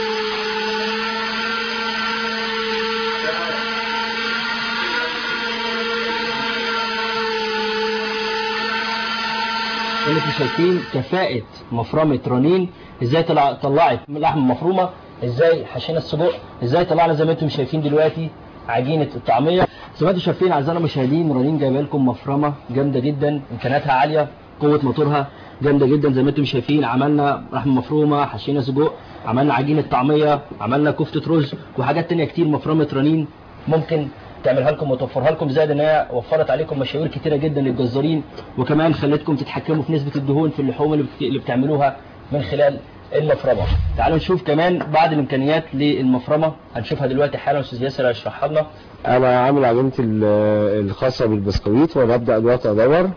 انتوا شايفين كفاءة مفرمة رنين ازاي طلع طلعت لحمة مفرومة ازاي حشينا السجق ازاي طلعنا زي ما انتم شايفين دلوقتي عجينة الطعمية زي ما انتم شايفين اعزائنا المشاهدين رنين جايبه لكم مفرمة جامدة جدا امكانياتها عالية قوة موتورها جامدة جدا زي ما انتم شايفين عملنا لحمة مفرومة حشينا سجق عملنا عجينة طعمية عملنا كفتة رز وحاجات تانية كتير مفرمة رنين ممكن تعملها لكم وتوفرها لكم زائد ان هي وفرت عليكم مشاوير كتيره جدا للجزارين وكمان خلتكم تتحكموا في نسبه الدهون في اللحوم اللي بت- اللي بتعملوها من خلال المفرمه. تعالوا نشوف كمان بعض الامكانيات للمفرمه هنشوفها دلوقتي حالا استاذ ياسر هيشرحها لنا. انا عامل عجينه ال- الخاصه بالبسكويت وببدا دلوقتي ادور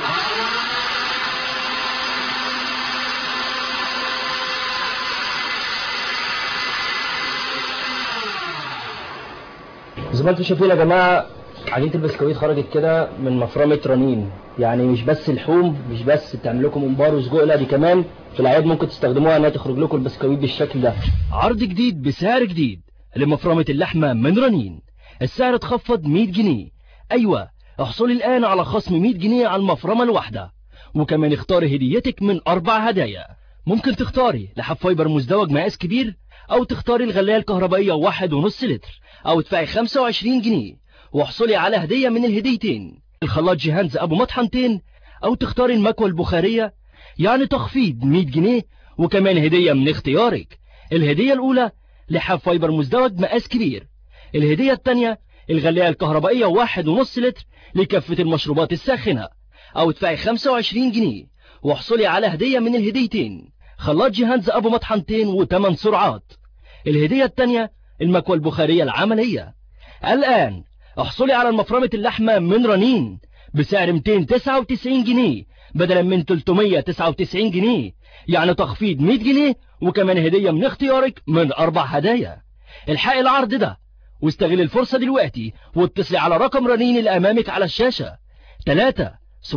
زي ما انتم شايفين يا جماعه عجينه البسكويت خرجت كده من مفرمه رنين يعني مش بس لحوم مش بس تعمل لكم ممبار وسجق لا دي كمان في الاعياد ممكن تستخدموها انها تخرج لكم البسكويت بالشكل ده عرض جديد بسعر جديد لمفرمة اللحمة من رنين السعر اتخفض 100 جنيه أيوة احصلي الآن على خصم 100 جنيه على المفرمة الواحدة وكمان اختاري هديتك من أربع هدايا ممكن تختاري لحاف فايبر مزدوج مقاس كبير أو تختاري الغلاية الكهربائية واحد ونص لتر أو ادفعي 25 جنيه واحصلي على هدية من الهديتين الخلاط جيهانز أبو مطحنتين أو تختاري المكوى البخارية يعني تخفيض 100 جنيه وكمان هدية من اختيارك الهدية الأولى لحاف فايبر مزدوج مقاس كبير الهدية الثانية الغلاية الكهربائية واحد ونص لتر لكافة المشروبات الساخنة أو ادفعي 25 جنيه واحصلي على هدية من الهديتين خلاط جهاز أبو مطحنتين وثمان سرعات الهدية الثانية المكوى البخارية العملية الآن احصلي على المفرمة اللحمة من رنين بسعر 299 جنيه بدلا من 399 جنيه يعني تخفيض 100 جنيه وكمان هدية من اختيارك من أربع هدايا الحق العرض ده واستغل الفرصة دلوقتي واتصلي على رقم رنين اللي أمامك على الشاشة 3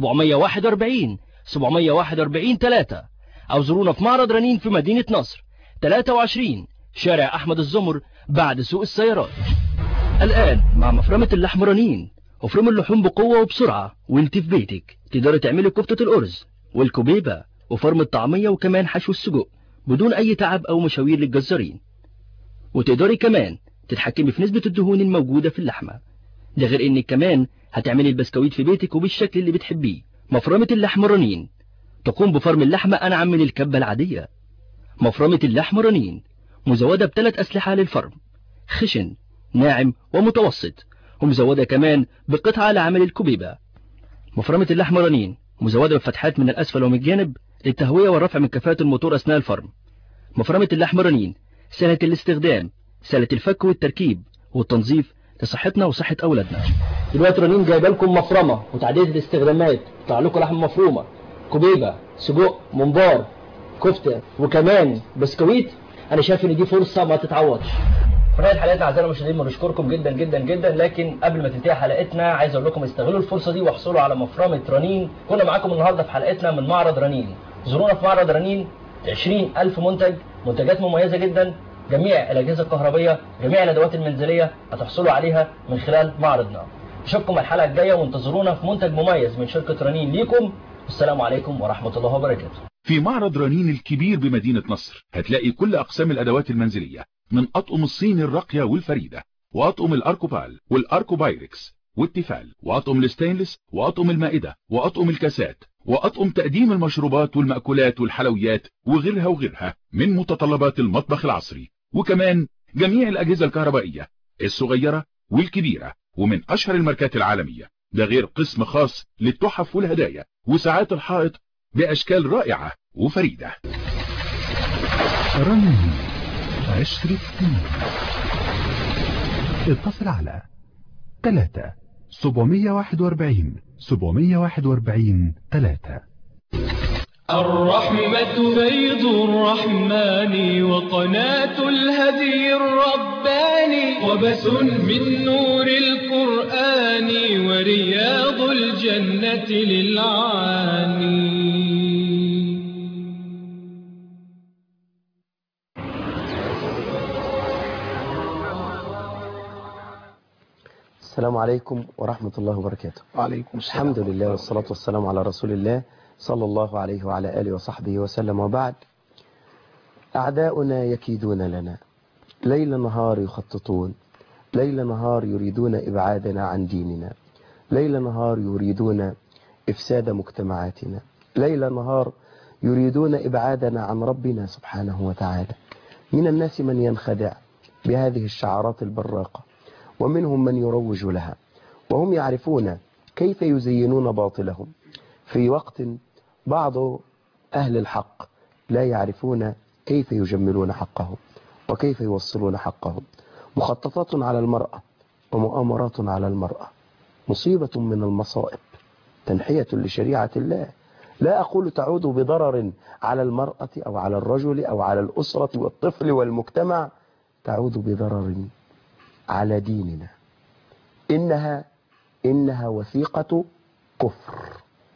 741 741 3 أو زورونا في معرض رنين في مدينة نصر 23 شارع أحمد الزمر بعد سوق السيارات الآن مع مفرمة اللحم رنين افرموا اللحوم بقوة وبسرعة وانت في بيتك تقدري تعملي كفتة الأرز والكبيبة وفرم الطعمية وكمان حشو السجق بدون أي تعب أو مشاوير للجزارين وتقدري كمان تتحكمي في نسبة الدهون الموجودة في اللحمة ده غير انك كمان هتعملي البسكويت في بيتك وبالشكل اللي بتحبيه مفرمة اللحم رنين تقوم بفرم اللحمة أنعم من الكبة العادية مفرمة اللحم رنين مزودة بثلاث أسلحة للفرم خشن ناعم ومتوسط ومزودة كمان بقطعة لعمل الكبيبة مفرمة اللحم رنين مزودة بفتحات من الأسفل ومن الجانب للتهوية والرفع من كفاءة الموتور أثناء الفرم مفرمة اللحم رنين سهلة الاستخدام سهلة الفك والتركيب والتنظيف لصحتنا وصحة أولادنا دلوقتي رنين جايبه لكم مفرمه وتعديل الاستخدامات بتاع لكم لحم مفرومه كبيبه سجق ممبار كفته وكمان بسكويت انا شايف ان دي فرصه ما تتعوضش في نهايه حلقتنا اعزائنا المشاهدين بنشكركم جدا جدا جدا لكن قبل ما تنتهي حلقتنا عايز اقول لكم استغلوا الفرصه دي واحصلوا على مفرمه رنين كنا معاكم النهارده في حلقتنا من معرض رنين زورونا في معرض رنين 20000 منتج منتجات مميزه جدا جميع الاجهزه الكهربائيه جميع الادوات المنزليه هتحصلوا عليها من خلال معرضنا نشوفكم الحلقه الجايه وانتظرونا في منتج مميز من شركه رنين ليكم والسلام عليكم ورحمه الله وبركاته في معرض رنين الكبير بمدينة نصر هتلاقي كل أقسام الأدوات المنزلية من أطقم الصين الراقية والفريدة وأطقم الأركوبال والأركوبايركس والتيفال وأطقم الستينلس وأطقم المائدة وأطقم الكاسات وأطقم تقديم المشروبات والمأكولات والحلويات وغيرها وغيرها من متطلبات المطبخ العصري وكمان جميع الأجهزة الكهربائية الصغيرة والكبيرة ومن أشهر الماركات العالمية ده غير قسم خاص للتحف والهدايا وساعات الحائط بأشكال رائعة وفريدة رنين عشرة سنين اتصل على 3 741 741 3 الرحمة بيض الرحمن وقناة الهدي الرباني وبس من نور القرآن ورياض الجنة للعاني السلام عليكم ورحمة الله وبركاته وعليكم السلام الحمد لله والصلاة والسلام على رسول الله صلى الله عليه وعلى آله وصحبه وسلم وبعد أعداؤنا يكيدون لنا ليل نهار يخططون ليل نهار يريدون إبعادنا عن ديننا ليل نهار يريدون إفساد مجتمعاتنا ليل نهار يريدون إبعادنا عن ربنا سبحانه وتعالى من الناس من ينخدع بهذه الشعارات البراقة ومنهم من يروج لها وهم يعرفون كيف يزينون باطلهم في وقت بعض أهل الحق لا يعرفون كيف يجملون حقهم وكيف يوصلون حقهم مخططات على المرأة ومؤامرات على المرأة مصيبة من المصائب تنحية لشريعة الله لا أقول تعود بضرر على المرأة أو على الرجل أو على الأسرة والطفل والمجتمع تعود بضرر على ديننا إنها إنها وثيقة كفر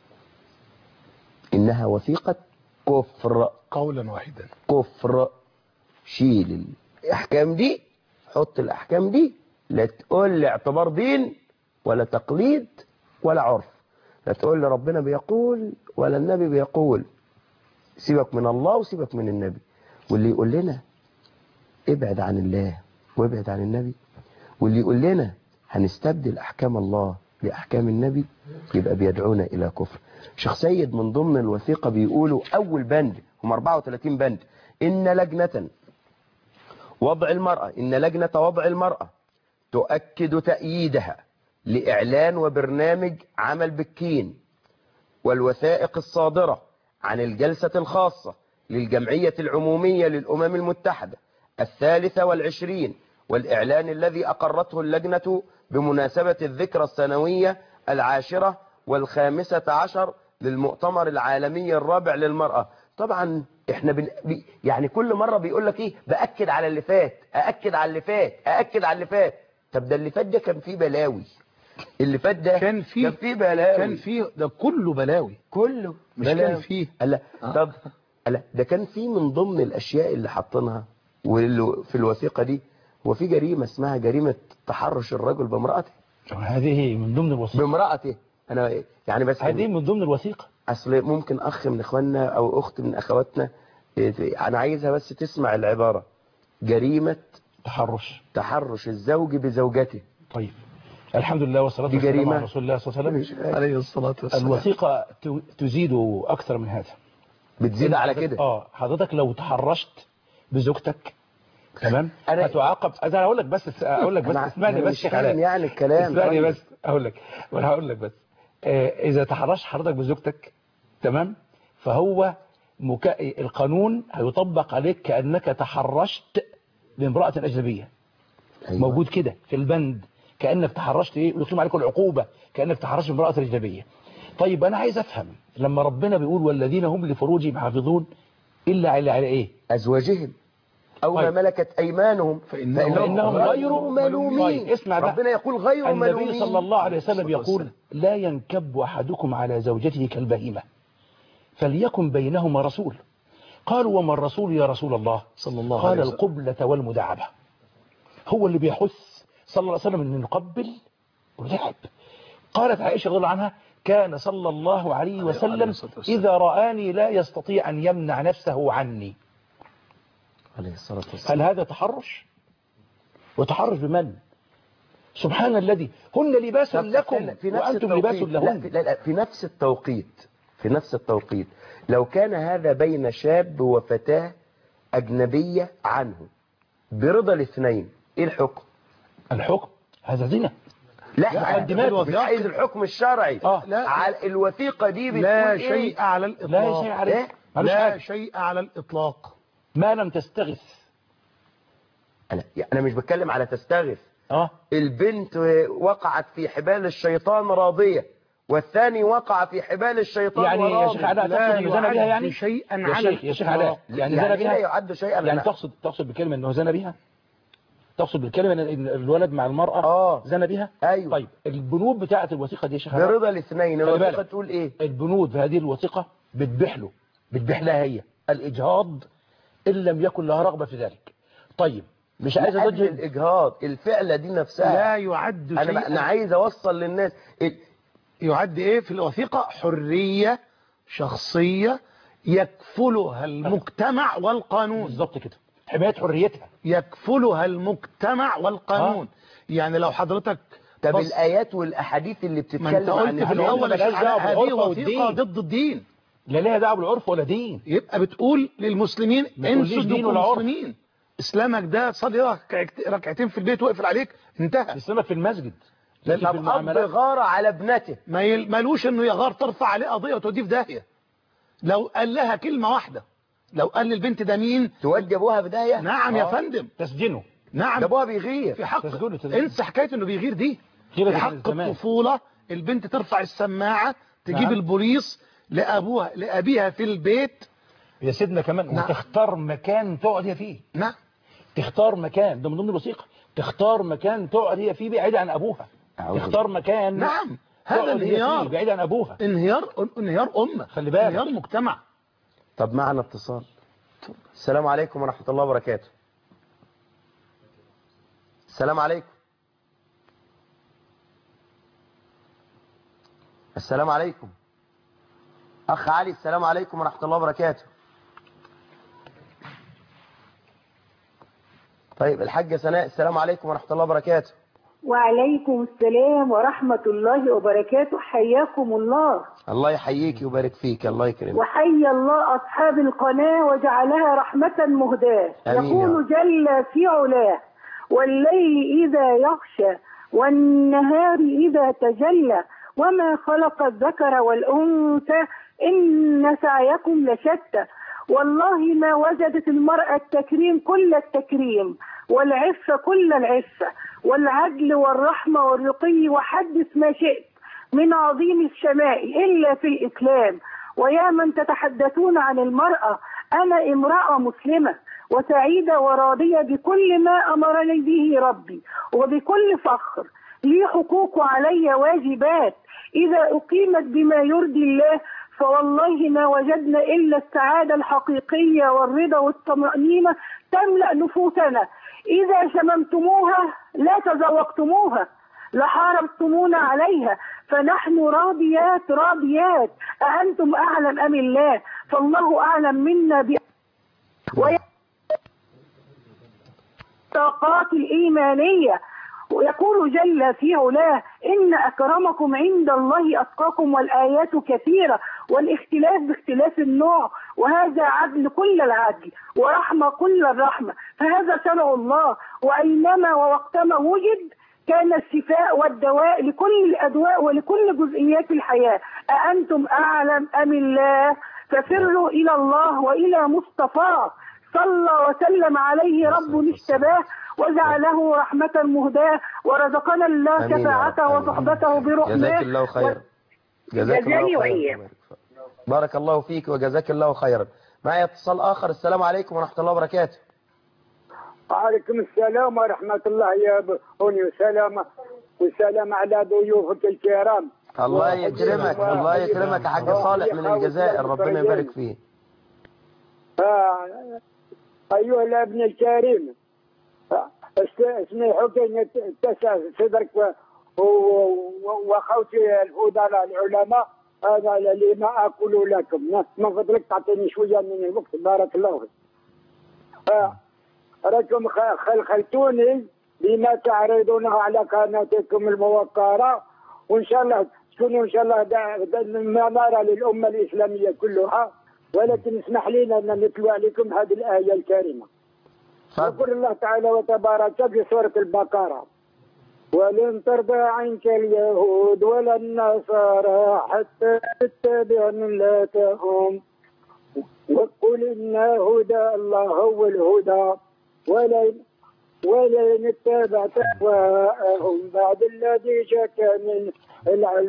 إنها وثيقة كفر قولا واحدا كفر شيل الأحكام دي حط الأحكام دي لا تقول لي اعتبار دين ولا تقليد ولا عرف لا تقول لي ربنا بيقول ولا النبي بيقول سيبك من الله وسيبك من النبي واللي يقول لنا ابعد عن الله وابعد عن النبي واللي يقول لنا هنستبدل أحكام الله بأحكام النبي يبقى بيدعونا إلى كفر شيخ سيد من ضمن الوثيقة بيقولوا أول بند هم 34 بند إن لجنة وضع المرأة إن لجنة وضع المرأة تؤكد تأييدها لإعلان وبرنامج عمل بكين والوثائق الصادرة عن الجلسة الخاصة للجمعية العمومية للأمم المتحدة الثالثة والعشرين والإعلان الذي أقرته اللجنة بمناسبة الذكرى السنوية العاشرة والخامسة عشر للمؤتمر العالمي الرابع للمرأة طبعا احنا بن... بي... يعني كل مرة بيقول لك ايه بأكد على اللي فات أأكد على اللي فات أأكد على اللي فات طب ده اللي فات ده كان فيه بلاوي اللي فات ده كان فيه كان فيه بلاوي كان فيه ده كله بلاوي كله مش بلاوي. كان فيه لا طب لا ده كان في من ضمن الاشياء اللي حاطينها واللي في الوثيقه دي هو في جريمه اسمها جريمه تحرش الرجل بامراته هذه من ضمن الوثيقة بامراته انا يعني بس هذه من ضمن الوثيقة اصل ممكن اخ من اخواننا او اخت من اخواتنا إيه، انا عايزها بس تسمع العباره جريمه تحرش تحرش الزوج بزوجته طيب الحمد لله والصلاة دي والسلام جريمة. على رسول الله صلى الله عليه وسلم عليه الصلاة والسلام الوثيقة ت- تزيد أكثر من هذا بتزيد على كده اه حضرتك لو تحرشت بزوجتك تمام أنا- هتعاقب انا هقول لك بس اقول لك بس أنا- اسمعني أنا بس مش شيخ فاهم علاء. يعني الكلام اسمعني طيب. بس اقول لك وانا هقول لك بس آه، اذا تحرشت حضرتك بزوجتك تمام فهو مكا... القانون هيطبق عليك كانك تحرشت بامراه اجنبيه أيوة. موجود كده في البند كانك تحرشت ايه ويقيم عليك العقوبه كانك تحرشت بامراه اجنبيه طيب انا عايز افهم لما ربنا بيقول والذين هم لفروجهم حافظون الا على على ايه ازواجهم او ما طيب. ملكت ايمانهم فإنهم- فإنهم غير غير ملومين طيب، اسمع بقى. ربنا يقول غير ملومين النبي صلى الله عليه وسلم صلى الله عليه يقول وسلم. لا ينكب أحدكم على زوجته كالبهيمة فليكن بينهما رسول قالوا وما الرسول يا رسول الله صلى الله قال عليه وسلم. القبلة والمداعبة هو اللي بيحث صلى الله عليه وسلم أن نقبل ونداعب قالت عائشة رضي الله عنها كان صلى الله عليه عليه وسلم الصلاة والسلام. إذا رآني لا يستطيع أن يمنع نفسه عني عليه الصلاة والسلام هل هذا تحرش وتحرش بمن سبحان الذي هن لباس طب لكم في نفس وأنتم لباس التوقيت لا لهن في, لا لا في نفس التوقيت في نفس التوقيت لو كان هذا بين شاب وفتاة أجنبية عنه برضا الاثنين ايه الحكم الحكم هذا زنا لا لا، ما- مقدمات. مش عايز الحكم الشرعي آه. لا. على الوثيقة دي بتقول لا إيه؟ شيء على الإطلاق لا شيء عليه إيه؟ ملوش لا حاجة. شيء على الإطلاق ما لم تستغث أنا يعني أنا مش بتكلم على تستغث اه البنت وقعت في حبال الشيطان راضية والثاني وقع في حبال الشيطان يعني يا ورامه. شيخ علاء لا تقصد انه زنى بها يعد يعني شيئا يا على شيخ يا شيخ علاء يعني زنى يعني لا بها يعد شيئا يعني أنا- تقصد تقصد بالكلمه انه زنى بها تقصد بالكلمه ان إن الولد مع المراه اه زنى بها ايوه طيب البنود بتاعه الوثيقه دي يا شيخ علاء برضا الاثنين خلي الوثيقه بالك. تقول ايه البنود في هذه الوثيقه بتبيح له بتبيح لها هي الاجهاض ان لم يكن لها رغبه في ذلك طيب مش عايز لأجل ازوج الاجهاض الفعله دي نفسها لا يعد انا انا شيئا عايز اوصل للناس ال- يعد ايه في الوثيقة حرية شخصية يكفلها المجتمع والقانون بالظبط كده حمايه حريتها يكفلها المجتمع والقانون يعني لو حضرتك طب بص- الايات والاحاديث اللي ما انت بتتكلم قلت عن في هل الاول قلنا يا شيخ ملهاش دعوة علاء هذه بالعرف وثيقة والدين؟ ضد الدين لا ليها دعوه بالعرف ولا دين يبقى بتقول للمسلمين ما تقوليش انسوا دين دين ولا عرف. مسلمين اسلامك ده صلي ركعت- ركعتين في البيت وقفل عليك انتهى اسلامك في المسجد لكن في طب اب المعاملات غار على ابنته ما يل- مالوش انه يغار ترفع عليه قضيه وتوديه في داهيه لو قال لها كلمه واحده لو قال للبنت ده مين تودي ابوها في داهيه نعم يا آه. فندم تسجنه نعم ده ابوها بيغير في حق تسجيله تسجيله. انسى حكايه انه بيغير دي غيرة في حق الزمان. الطفوله البنت ترفع السماعه تجيب نعم. البوليس لابوها لابيها في البيت يا سيدنا كمان نعم. وتختار مكان تقعد هي فيه نعم تختار مكان ده من ضمن الوثيقه تختار مكان تقعد هي فيه بعيد عن ابوها أعوذ تختار مكان نعم هذا تقعد هي فيه انهيار بعيد عن ابوها انهيار انهيار امه خلي بالك. انهيار مجتمع طب معنا اتصال السلام عليكم ورحمه الله وبركاته السلام عليكم السلام عليكم اخ علي السلام عليكم ورحمه الله وبركاته طيب الحاجه سناء السلام عليكم ورحمه الله وبركاته وعليكم السلام ورحمة الله وبركاته حياكم الله الله يحييك ويبارك فيك الله يكرمك وحيا الله أصحاب القناة وجعلها رحمة مهداة آمين يا يقول رب. جل في علاه والليل إذا يغشى والنهار إذا تجلى وما خلق الذكر والأنثى إن سعيكم لشتى والله ما وجدت المرأة التكريم كل التكريم والعفة كل العفة والعدل والرحمة والرقي وحدث ما شئت من عظيم الشمائل إلا في الإسلام ويا من تتحدثون عن المرأة أنا امرأة مسلمة وسعيدة وراضية بكل ما أمرني به ربي وبكل فخر لي حقوق وعلي واجبات إذا أقيمت بما يرضي الله فوالله ما وجدنا إلا السعادة الحقيقية والرضا والطمأنينة تملأ نفوسنا إذا شممتموها لا تذوقتموها لحاربتمونا عليها فنحن راضيات راضيات أأنتم أعلم أم الله فالله أعلم منا ب وي- الطاقات الإيمانية ويقول جل في علاه إن أكرمكم عند الله أتقاكم والآيات كثيرة والاختلاف باختلاف النوع وهذا عدل كل العدل ورحمة كل الرحمة فهذا شرع الله وأينما ووقتما وجد كان الشفاء والدواء لكل الأدواء ولكل جزئيات الحياة أأنتم أعلم أم الله ففروا إلى الله وإلى مصطفاه صلى وسلم عليه رب اشتباه وجعله رحمة مهداة ورزقنا الله آمين يا رب. شفاعته آمين. وصحبته برحمه جزاك الله خيرا جزاك الله جزاني خيرا وإياك. بارك الله فيك وجزاك الله خيرا معي اتصال آخر السلام عليكم ورحمة الله وبركاته وعليكم السلام ورحمة الله يا بني وسلام وسلام على ضيوفك الكرام الله يكرمك الله يكرمك يا حاج صالح من الجزائر ربنا يبارك فيه آه، أيها الابن الكريم آه، است- اسمحوا أن اتسع صدرك و- و- و- وخوتي الفضلاء العلماء هذا اللي ما أقول لكم من فضلك تعطيني شوية من الوقت بارك الله فيك آه، راكم خ- خلخلتوني بما تعرضونه على قناتكم الموقرة وإن شاء الله تكونوا إن شاء الله دا- دا- منارة للأمة الإسلامية كلها ولكن اسمح لنا أن نتلو عليكم هذه الآية الكريمة يقول الله تعالى وتبارك في سورة البقرة ولن ترضى عنك اليهود ولا النصارى حتى تتبع ملتهم وقل إن هدى الله هو الهدى ولن ولن اتبعت أهواءهم بعد الذي جاك من العلم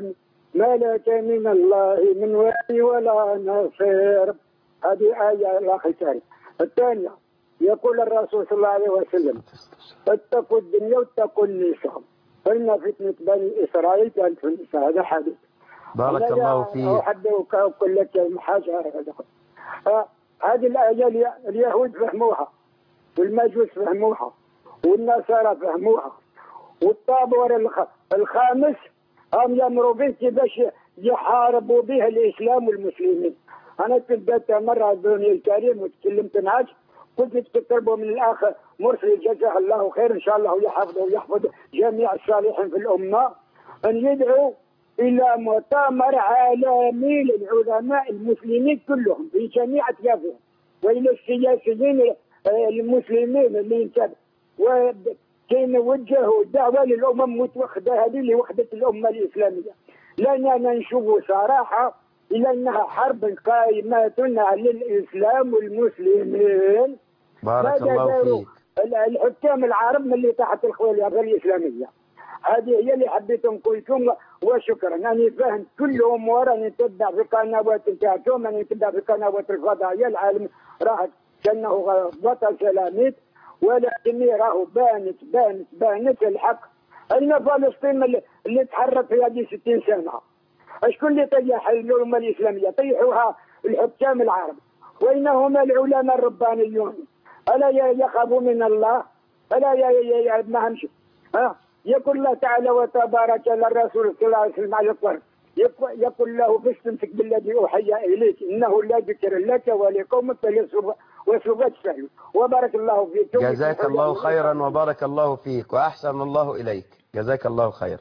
ما لك من الله من ولي ولا نصير هذه آية الأخ الكريم الثانية يقول الرسول صلى الله عليه وسلم اتقوا الدنيا واتقوا النساء فإن فتنة بني إسرائيل كانت في النساء هذا حديث بارك أنا الله فيك أحب أقول لك حاجة آه، هذه الآية الي- اليهود فهموها والمجوس فهموها والنصارى فهموها والطابور الخ- الخامس هم يمروا به باش يحاربوا به الإسلام والمسلمين أنا كنت مرة دوني الكريم وتكلمت معك قلت لك تطلبوا من الأخ مرسل جزاه الله خير إن شاء الله يحفظه ويحفظ جميع الصالحين في الأمة أن يدعوا إلى مؤتمر عالمي للعلماء المسلمين كلهم في جميع أطيافهم وإلى السياسيين آه، المسلمين اللي انتبه وكي نوجهوا دعوة للأمم متوحدة هذه لوحدة الأمة الإسلامية لأننا نشوف صراحة إلى أنها حرب قائمة على الإسلام والمسلمين بارك ماذا الله داروا فيك ال- الحكام العرب من اللي تحت الخلافة الإسلامية هذه هي اللي حبيت نقول لكم وشكرا أنا فاهم كل أمور أنا نتبع في قنوات بتاعتهم أنا نتبع في قنوات الفضائية العالم راح كأنه بطل سلاميت ولكن راهو بانت بانت بانت الحق أين فلسطين اللي, اللي تحرك في هذه 60 سنة شكون اللي طيح الأمة الإسلامية طيحوها الحكام العرب وأين هم العلماء الربانيون ألا ي- يخافوا من الله ألا ي- ي- ي- ما همش ها يقول الله تعالى وتبارك الرسول صلى الله عليه وسلم على القرآن يق- يقول له فاستمسك بالذي أوحي إليك إنه لا ذكر لك ولقومك فلسوف وسوف تسأل وبارك الله فيك جزاك الله خيرا وبارك الله فيك وأحسن الله إليك جزاك الله خيرا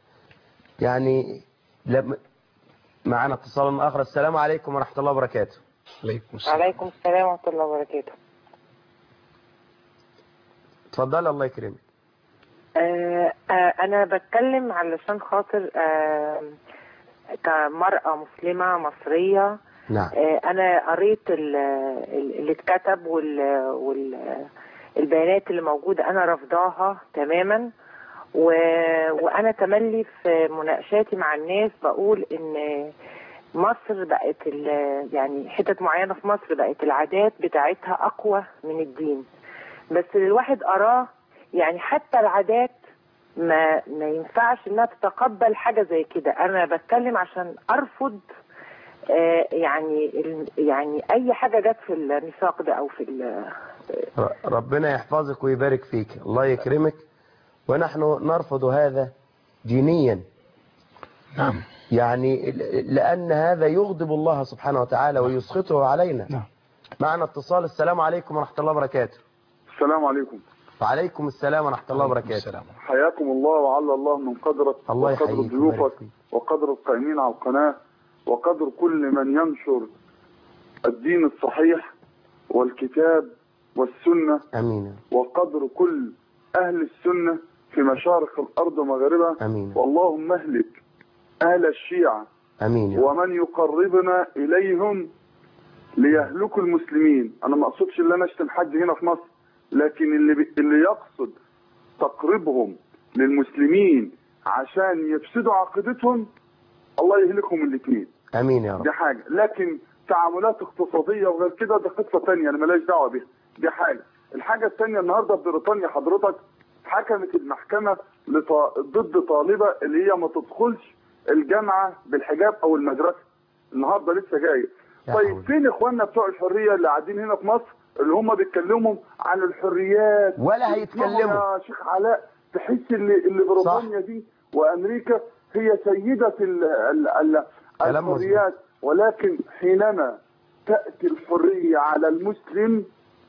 يعني لم معنا اتصال آخر السلام عليكم ورحمة الله وبركاته عليكم السلام عليكم السلام ورحمة الله وبركاته اتفضل الله يكرمك آه آه أنا بتكلم علشان خاطر آه كمرأة مسلمة مصرية نعم آه أنا قريت ال- ال- اللي اتكتب وال وال البيانات اللي موجودة أنا رفضاها تماما و... وأنا تملي في مناقشاتي مع الناس بقول إن مصر بقت ال... يعني حتت معينة في مصر بقت العادات بتاعتها أقوى من الدين بس الواحد أراه يعني حتى العادات ما ما ينفعش انها تتقبل حاجه زي كده انا بتكلم عشان ارفض آه يعني ال- يعني اي حاجه جت في الميثاق ده او في ال- ر- ربنا يحفظك ويبارك فيك الله يكرمك ونحن نرفض هذا دينيا نعم يعني ل- لأن هذا يغضب الله سبحانه وتعالى ويسخطه علينا نعم. معنا اتصال السلام عليكم ورحمة الله وبركاته السلام عليكم وعليكم السلام ورحمة الله عليكم وبركاته السلام حياكم الله وعلى الله من قدرك الله وقدر يحييك ضيوفك ويبارك فيك. وقدر القائمين على القناة وقدر كل من ينشر الدين الصحيح والكتاب والسنة أمين وقدر كل أهل السنة في مشارق الأرض ومغاربها أمين واللهم اهلك أهل الشيعة أمين يا رب. ومن يقربنا إليهم ليهلكوا المسلمين أنا ما أقصدش إن أنا أشتم حد هنا في مصر لكن اللي بي... اللي يقصد تقريبهم للمسلمين عشان يفسدوا عقيدتهم الله يهلكهم الاثنين أمين يا رب دي حاجة لكن تعاملات اقتصادية وغير كده ده قصة تانية أنا ملاش دعوة بيها دي حاجة الحاجة التانية النهاردة في بريطانيا حضرتك حكمت المحكمة لط... ضد طالبة اللي هي ما تدخلش الجامعة بالحجاب أو المدرسة النهاردة لسه جاي يا طيب حول. فين اخواننا بتوع الحرية اللي قاعدين هنا في مصر اللي هم بيتكلموا عن الحريات ولا هيتكلموا. يا شيخ علاء تحس اللي اللي بريطانيا دي وامريكا هي سيدة ال ال ال كلام مظبوط. الحريات ولكن حينما تأتي الحرية على المسلم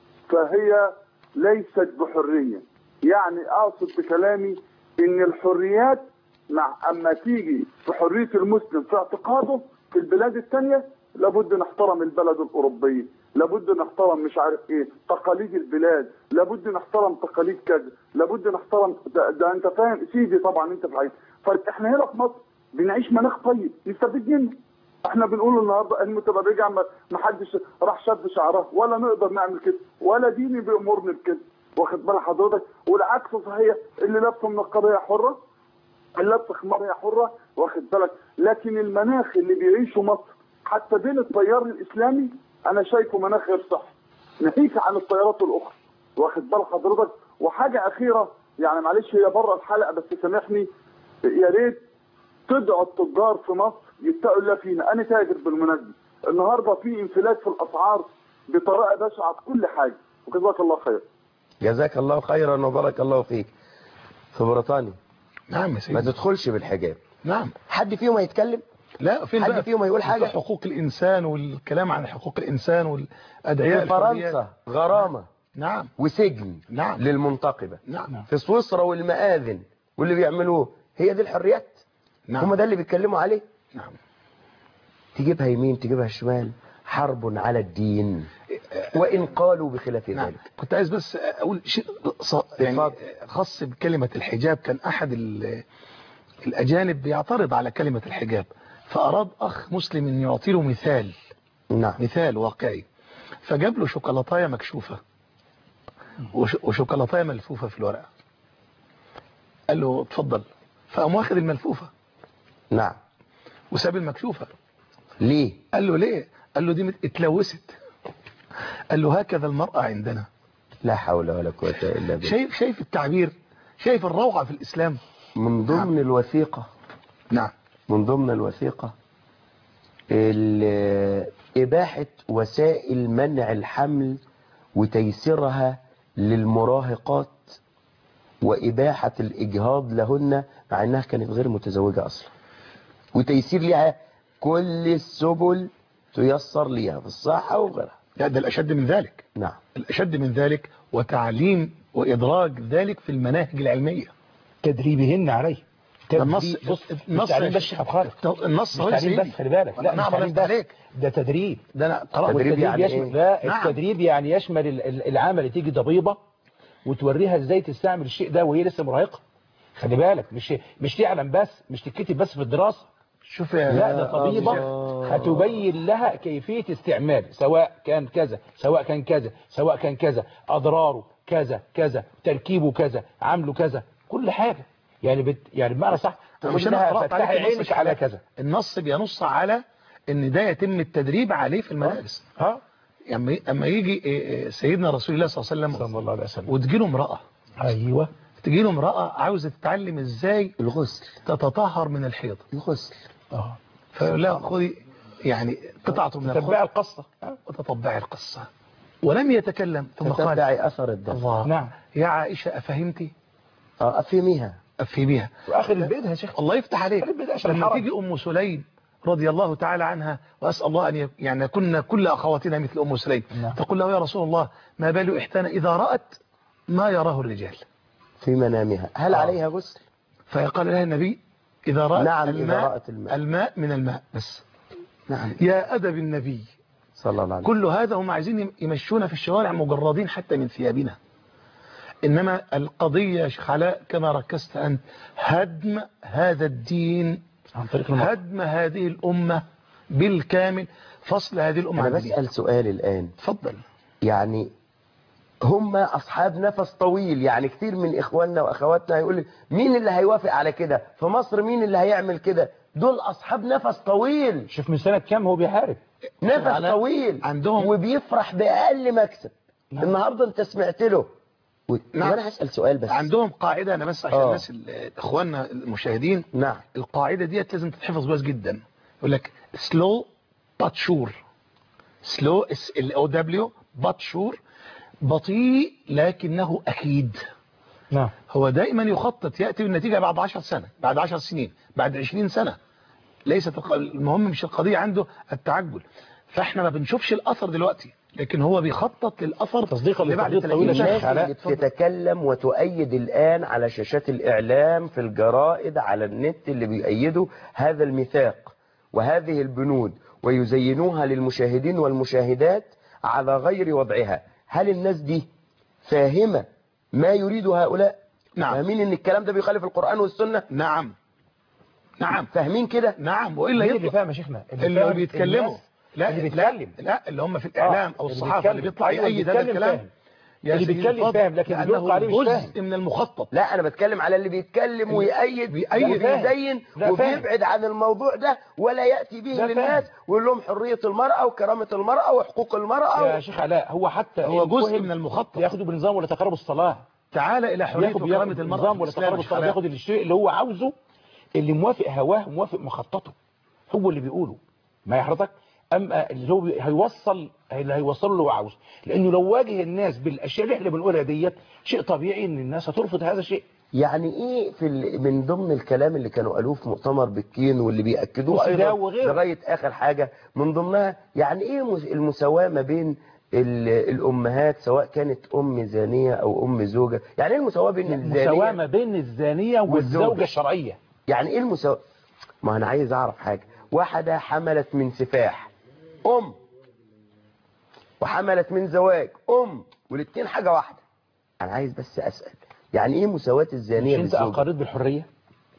فهي ليست بحرية يعني أقصد بكلامي إن الحريات مع أما تيجي في حرية المسلم في اعتقاده في البلاد التانية لابد نحترم البلد الأوروبية لابد نحترم مش عارف ايه تقاليد البلاد لابد نحترم تقاليد كذا لابد نحترم ده, ده انت فاهم سيدي طبعا انت في عين طيب احنا هنا في مصر بنعيش مناخ طيب نستفيد منه احنا بنقول النهارده المتبرجه ما ما حدش راح شد شعرها ولا نقدر نعمل كده ولا ديني بيامرني بكده واخد بال حضرتك والعكس صحيح اللي لابسه من القضيه حره اللبس خمار هي حره واخد بالك لكن المناخ اللي بيعيشه مصر حتى بين التيار الاسلامي انا شايفه مناخ غير صحي ناهيك عن التيارات الاخرى واخد بال حضرتك وحاجه اخيره يعني معلش هي بره الحلقه بس سامحني يا ريت تدعوا التجار في مصر يتقوا الله فينا انا تاجر بالمناسبه النهارده في انفلات في الاسعار بطريقه بشعه في كل حاجه وجزاك الله خير جزاك الله خيرا وبارك الله فيك في بريطانيا نعم يا ما سيدي تدخلش بالحجاب نعم حد فيهم هيتكلم لا فين حد بقى فيهم هيقول حاجة؟ حقوق الإنسان والكلام عن حقوق الإنسان والأدعياء في الحريات. فرنسا غرامة نعم وسجن نعم للمنتقبة نعم في سويسرا والمآذن واللي بيعملوه هي دي الحريات نعم. هم ده اللي بيتكلموا عليه نعم تجيبها يمين تجيبها شمال حرب على الدين وإن قالوا بخلاف نعم. ذلك كنت عايز بس أقول شيء ص- يعني خاص بكلمة الحجاب كان أحد ال- الأجانب بيعترض على كلمة الحجاب فأراد أخ مسلم أن يعطي له مثال نعم مثال واقعي فجاب له شوكولاتايه مكشوفة وش- وشوكولاتايه ملفوفة في الورقة قال له اتفضل فقام واخد الملفوفة نعم وساب المكشوفة ليه قال له ليه قال له دي مت- اتلوثت قال له هكذا المرأة عندنا لا حول ولا قوة إلا بالله شايف شايف التعبير شايف الروعة في الإسلام من ضمن الوثيقة نعم من ضمن الوثيقة ال- إباحة وسائل منع الحمل وتيسيرها للمراهقات وإباحة الإجهاض لهن مع أنها كانت غير متزوجة أصلا وتيسير لها كل السبل تيسر ليها في الصحة وغيرها لا ده الأشد من ذلك نعم الأشد من ذلك وتعليم وإدراج ذلك في المناهج العلمية تدريبهن عليه ده النص تدريب- بص مش النص تعليم يا بس شيخ. يا خالد النص مش هو يا تعليم بس سيدي. خلي بالك لا مش نعم، تعليم الله بس عليك. ده تدريب ده أنا قرأت تدريب والتدريب يعني يشمل إيه؟ لا نعم. التدريب يعني يشمل ال- ال- العمل تيجي ضبيبة وتوريها ازاي تستعمل الشيء ده وهي لسه مراهقة خلي بالك مش مش تعلم بس مش تتكتب بس في الدراسة شوف يا لا ده طبيبة الله. هتبين لها كيفية استعمال سواء كان كذا سواء كان كذا سواء كان كذا أضراره كذا كذا تركيبه كذا عامله كذا كل حاجة يعني بت يعني بمعنى صح تقول مش أنا لها قرأت فتحي عليك النص عينك يا على شيخ. كذا النص بينص على ان ده يتم التدريب عليه في المدارس ها اما اما يجي إيه، إيه، سيدنا رسول الله صلى الله عليه وسلم صلى الله عليه وسلم وتجي له امراه ايوه تجي له امراه عاوزه تتعلم ازاي الغسل تتطهر من الحيض الغسل اه فيقول لها خذي يعني قطعه من تتبع الخبز القصة وتتبعي القصه ولم يتكلم ثم قال تتبعي أثر الدم الله نعم. يا عائشه افهمتي آه، أفهميها افهميها واخر البيت يا شيخ الله يفتح عليك خلي بالك عشان لما الحرج. تيجي ام سليم رضي الله تعالى عنها واسال الله ان ي- يعني يكون كل اخواتنا مثل ام سليم نعم. تقول له يا رسول الله ما بال احدانا اذا رات ما يراه الرجال في منامها هل آه. عليها غسل فقال لها النبي اذا رات نعم، إذا الماء رأت الماء. الماء من الماء بس نعم يا ادب النبي صلى الله عليه وسلم كل هذا هم عايزين يمشونا في الشوارع مجردين حتى من ثيابنا إنما القضية يا شيخ علاء كما ركزت أنت هدم هذا الدين عن طريق المرأة هدم هذه الأمة بالكامل فصل هذه الأمة أنا عن دينها. بسأل سؤال الآن تفضل يعني هم أصحاب نفس طويل يعني كتير من إخواننا وأخواتنا هيقول لي مين اللي هيوافق على كده في مصر مين اللي هيعمل كده دول أصحاب نفس طويل شوف من سنة كام هو بيحارب نفس على- طويل عندهم- وبيفرح بأقل مكسب النهاردة أنت سمعت له و... نعم. وأنا هسأل سؤال بس عندهم قاعدة أنا بس عشان آه. الناس ال- إخواننا المشاهدين نعم القاعدة ديت لازم تتحفظ كويس جدا يقول لك slow but sure slow اس ال او دبليو but sure بطيء لكنه أكيد نعم هو دائما يخطط يأتي بالنتيجة بعد 10 سنة بعد 10 سنين بعد 20 سنة ليست الق- المهم مش القضية عنده التعجل فاحنا ما بنشوفش الأثر دلوقتي لكن هو بيخطط للأثر تصديقا اللي بعد للتخطيط 30 طويل يا سنة. شيخ علاء. اللي بتتكلم وتؤيد الآن على شاشات الإعلام في الجرائد على النت اللي بيأيدوا هذا الميثاق وهذه البنود ويزينوها للمشاهدين والمشاهدات على غير وضعها هل الناس دي فاهمة ما يريد هؤلاء نعم. فاهمين ان الكلام ده بيخالف القرآن والسنة نعم نعم فاهمين كده نعم وإلا مين اللي يطلع فاهم يا شيخنا اللي فاهم بيتكلموا الناس لا اللي لا بيتكلم لا اللي هم في الإعلام آه، أو اللي الصحافة اللي بيتكلم. بيطلع أيوة، يأيد هذا بيتكلم الكلام فاهم. يا اللي سيدي بيتكلم الفاضل، فاهم لكن اللي لأنه بيلقى عليه مش فاهم جزء من المخطط لا انا بتكلم على اللي بيتكلم ويأيد بيأيد وبيزين لا، فاهم. وبيبعد عن الموضوع ده ولا يأتي به لا، للناس ويقول لهم حرية المرأة وكرامة المرأة وحقوق المرأة يا شيخ علاء هو حتى هو إن جزء فهم من المخطط ياخده بنظام ولا تقرب الصلاة تعال الى حريه ياخد وكرامه ياخد المراه نظام في ولا الإسلام تقرب يا الصلاة شباب. ياخد الشيء اللي هو عاوزه اللي موافق هواه موافق مخططه هو اللي بيقوله ما حضرتك اما اللي هو بي- هيوصل اللي هيوصله اللي هو عاوزه لانه لو واجه الناس بالاشياء اللي احنا بنقولها ديت شيء طبيعي ان الناس هترفض هذا الشيء يعني ايه في ال... من ضمن الكلام اللي كانوا قالوه في مؤتمر بكين واللي بيأكدوه وفي ده ايضا وغيره. لغاية اخر حاجة من ضمنها يعني ايه مس- المساواة ما بين ال... الامهات سواء كانت ام زانية او ام زوجة يعني ايه المساواة بين مساواة الزانية ما بين الزانية والزوجة الشرعية يعني ايه المساواة ما انا عايز اعرف حاجة واحدة حملت من سفاح ام وحملت من زواج ام والاتنين حاجة واحدة انا عايز بس اسأل يعني ايه مساواة مش الزانية انت بالزوجة اقريت بالحرية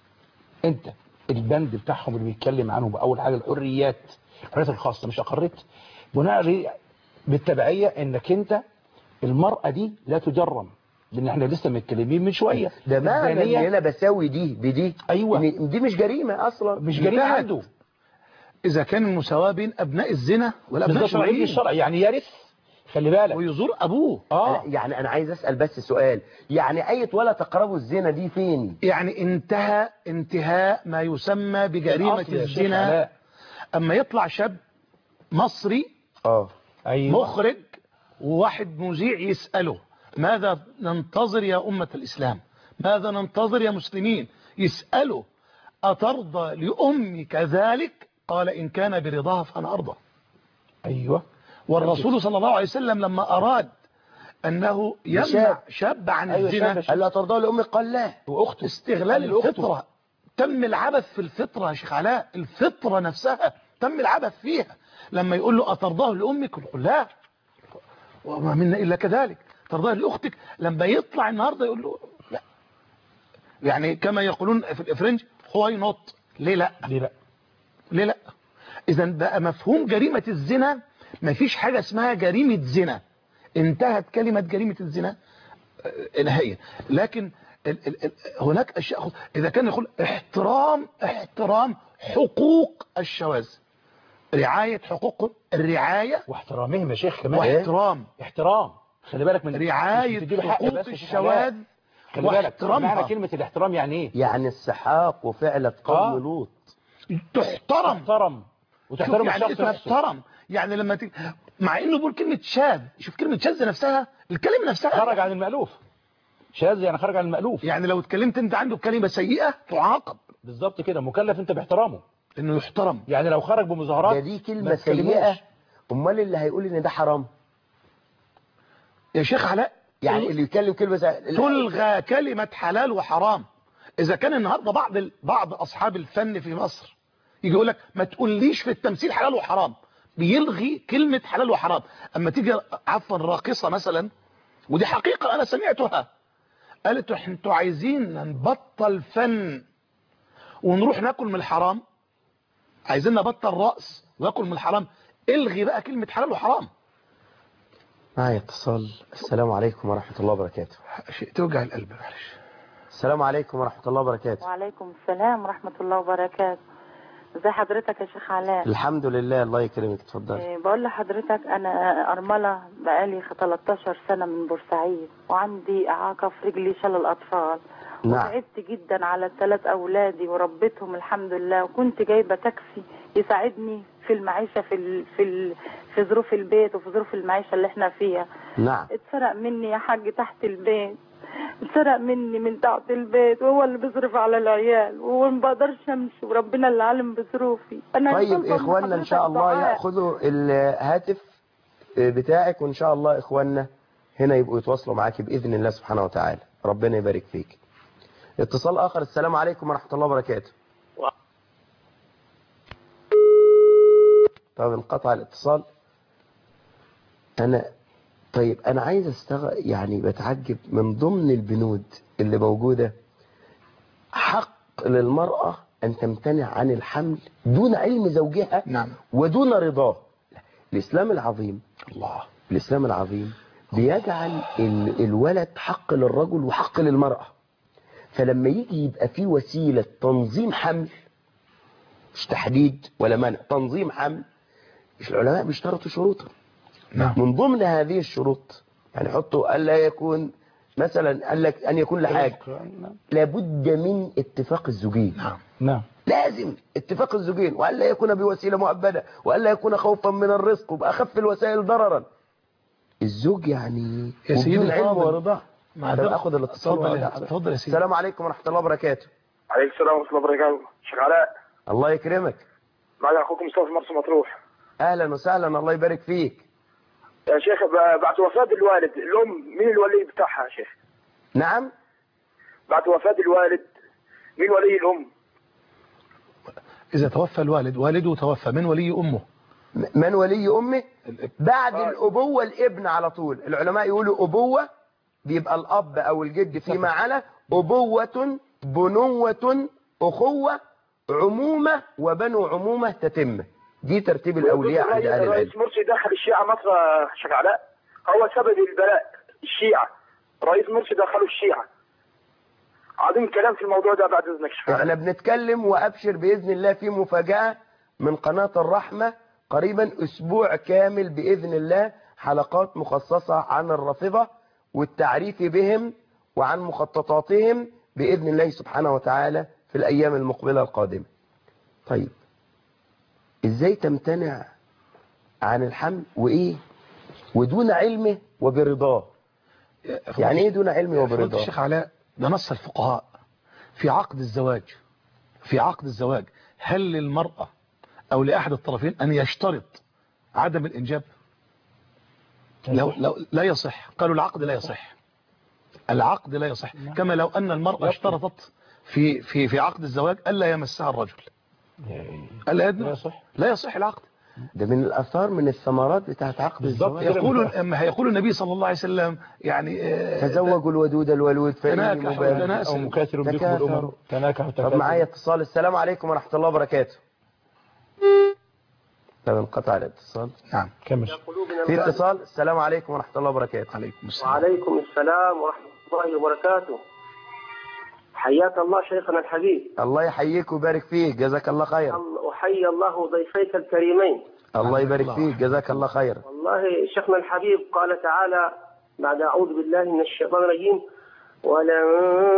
انت البند بتاعهم اللي بيتكلم عنه بأول حاجة الحريات الحريات الخاصة مش اقريت بناء عليه بالتبعية انك انت المرأة دي لا تجرم لان احنا لسه متكلمين من شوية ده معنى ان الزانية انا بساوي دي بدي ايوه إن دي مش جريمة اصلا مش جريمة انتهت. عنده اذا كان المساواه بين ابناء الزنا والابناء بالظبط العلم الشرعيين الشرعي يعني يرث خلي بالك ويزور ابوه اه أنا- يعني انا عايز اسأل بس سؤال يعني اية ولا تقربوا الزنا دي فين يعني انتهى انتهاء ما يسمى بجريمه الأصل يا شيخ الزنا علاء. اما يطلع شاب مصري اه ايوه مخرج وواحد مذيع يسأله ماذا ننتظر يا أمة الإسلام ماذا ننتظر يا مسلمين يسأله أترضى لأمك ذلك قال إن كان برضاها فأنا أرضى ايوه والرسول صلى الله عليه وسلم لما أراد أنه يمنع شاب. شاب عن أيوة الزنا شاب. قال له ترضى لامك قال لا واخته استغلال قال لأخته. الفطرة تم العبث في الفطرة يا شيخ علاء الفطرة نفسها تم العبث فيها لما يقول له أترضاه لأمك يقول لا وما منا إلا كذلك ترضاه لأختك لما يطلع النهاردة يقول له لا يعني كما يقولون في الإفرنج هواي نوت ليه لا ليه لا ليه لا إذا بقى مفهوم جريمة الزنا ما فيش حاجة اسمها جريمة زنا انتهت كلمة جريمة الزنا آه، نهائيا لكن ال ال ال هناك أشياء خ- إذا كان يقول احترام احترام حقوق الشواذ رعاية حقوقهم الرعاية واحترامهم يا شيخ كمان واحترام احترام خلي بالك من رعاية مش بتديله حق حقوق بس يا شيخ علاء. الشواذ خلي بالك واحترامها. معنى كلمة الاحترام يعني ايه يعني السحاق وفعلة قوم آه. لوط تحترم تحترم شوف وتحترم يعني الشخص ايه نفسه تحترم يعني لما ت... مع انه بيقول كلمة شاذ شوف كلمة شاذ نفسها الكلمة نفسها خرج عن المألوف شاذ يعني خرج عن المألوف يعني لو اتكلمت انت عنده كلمة سيئة تعاقب بالظبط كده مكلف انت باحترامه انه يحترم يعني لو خرج بمظاهرات ده دي كلمة ما تكلموش. سيئة امال اللي هيقول ان ده حرام يا شيخ علاء يعني اللي يتكلم كلمة سيئة تلغى كلمة حلال وحرام إذا كان النهاردة بعض ال... بعض أصحاب الفن في مصر يجي يقول لك ما تقوليش في التمثيل حلال وحرام بيلغي كلمة حلال وحرام أما تيجي عفوا راقصة مثلا ودي حقيقة أنا سمعتها قالت انتوا عايزين نبطل فن ونروح ناكل من الحرام عايزين نبطل رأس وناكل من الحرام الغي بقى كلمة حلال وحرام معايا اتصال السلام عليكم ورحمة الله وبركاته شيء توجع القلب معلش السلام عليكم ورحمة الله وبركاته وعليكم السلام ورحمة الله وبركاته ازي حضرتك يا شيخ علاء الحمد لله الله يكرمك اتفضل إيه، بقول لحضرتك انا ارملة بقالي 13 سنة من بورسعيد وعندي اعاقة في رجلي شلل اطفال نعم وتعبت جدا على الثلاث اولادي وربيتهم الحمد لله وكنت جايبة تاكسي يساعدني في المعيشة في ال... في ال... في ظروف البيت وفي ظروف المعيشة اللي احنا فيها نعم اتسرق مني يا حاج تحت البيت اتسرق مني من تحت البيت وهو اللي بيصرف على العيال وما بقدرش امشي وربنا اللي عالم بظروفي انا طيب طالبة من اخواننا ان شاء حضرتك الله دعاء. ياخذوا الهاتف بتاعك وان شاء الله اخواننا هنا يبقوا يتواصلوا معاك باذن الله سبحانه وتعالى ربنا يبارك فيك اتصال اخر السلام عليكم ورحمة الله وبركاته طب انقطع الاتصال انا طيب انا عايز استغ يعني بتعجب من ضمن البنود اللي موجودة حق للمرأة ان تمتنع عن الحمل دون علم زوجها نعم ودون رضاه الاسلام العظيم الله الاسلام العظيم بيجعل ال- الولد حق للرجل وحق للمرأة فلما يجي يبقى في وسيلة تنظيم حمل مش تحديد ولا منع تنظيم حمل مش العلماء بيشترطوا شروطا نعم من ضمن هذه الشروط يعني حطوا ألا يكون مثلا قال لك أن يكون لحاجة لابد من اتفاق الزوجين نعم نعم لازم اتفاق الزوجين وألا يكون بوسيلة مؤبدة وألا يكون خوفا من الرزق وبأخف الوسائل ضررا الزوج يعني يا سيدي وبدون علم الفاضل. ورضا مع طب ذلك- اخد الاتصال اتفضل وأرجع يا- حضرتك. اتفضل يا سيدي السلام عليكم ورحمة الله وبركاته عليكم السلام ورحمة الله وبركاته شيخ علاء الله يكرمك معنا أخوكم مصطفى مرسى مطروح اهلا وسهلا الله يبارك فيك يا شيخ ب- بعد وفاة الوالد الأم مين الولي بتاعها يا شيخ نعم بعد وفاة الوالد مين ولي الأم إذا توفى الوالد والده توفى من ولي أمه م- من ولي امه بعد الابوة الابن على طول العلماء يقولوا ابوة بيبقى الاب او الجد فيما على ابوة بنوة اخوة عمومة وبنو عمومة تتم دي ترتيب الاولياء عند اهل العلم رئيس مرسي دخل الشيعة مصر يا شيخ علاء هو سبب البلاء الشيعة رئيس مرسي دخلوا الشيعة عظيم كلام في الموضوع ده بعد إذنك شيخ علاء احنا بنتكلم وابشر باذن الله في مفاجأة من قناة الرحمة قريبا اسبوع كامل باذن الله حلقات مخصصة عن الرافضة والتعريف بهم وعن مخططاتهم باذن الله سبحانه وتعالى في الايام المقبلة القادمة طيب ازاي تمتنع عن الحمل وايه ودون علمه وبرضاه يعني ايه دون علمه فضيلة وبرضاه الشيخ علاء ده نص الفقهاء في عقد الزواج في عقد الزواج هل للمرأة أو لأحد الطرفين أن يشترط عدم الإنجاب لو لو لا يصح قالوا العقد لا يصح العقد لا يصح كما لو أن المرأة اشترطت في في في عقد الزواج ألا يمسها الرجل ألا يدنى لا يصح العقد ده من الآثار من الثمرات بتاعت عقد الزواج يقول أما يقول النبي صلى الله عليه وسلم يعني آه، تزوجوا الودود الولود فإني تناكحوا مبارك وتناسلوا. أو مكاثر بكم تكاثروا. الأمم. تناكحوا طب معايا اتصال السلام عليكم ورحمة الله وبركاته طب انقطع الاتصال نعم كمل في اتصال السلام عليكم ورحمة الله وبركاته عليكم وعليكم السلام ورحمة الله وبركاته حياك الله شيخنا الحبيب الله يحييك ويبارك فيك جزاك الله خير وحي الله ضيفيك الكريمين الله يبارك فيك جزاك الله خير والله شيخنا الحبيب قال تعالى بعد أعوذ بالله من الشيطان الرجيم ولن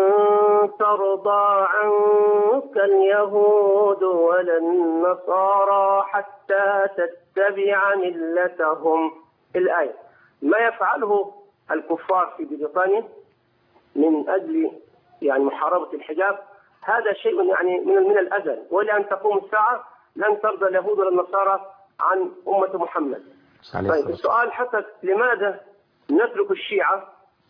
ترضى عنك اليهود ولا النصارى حتى تتبع ملتهم الآية ما يفعله الكفار في بريطانيا من أجل يعني محاربة الحجاب هذا شيء يعني من من الأزل وإلى أن تقوم الساعة لن ترضى اليهود ولا النصارى عن أمة محمد عليه طيب الصلاة السؤال حتى لماذا نترك الشيعة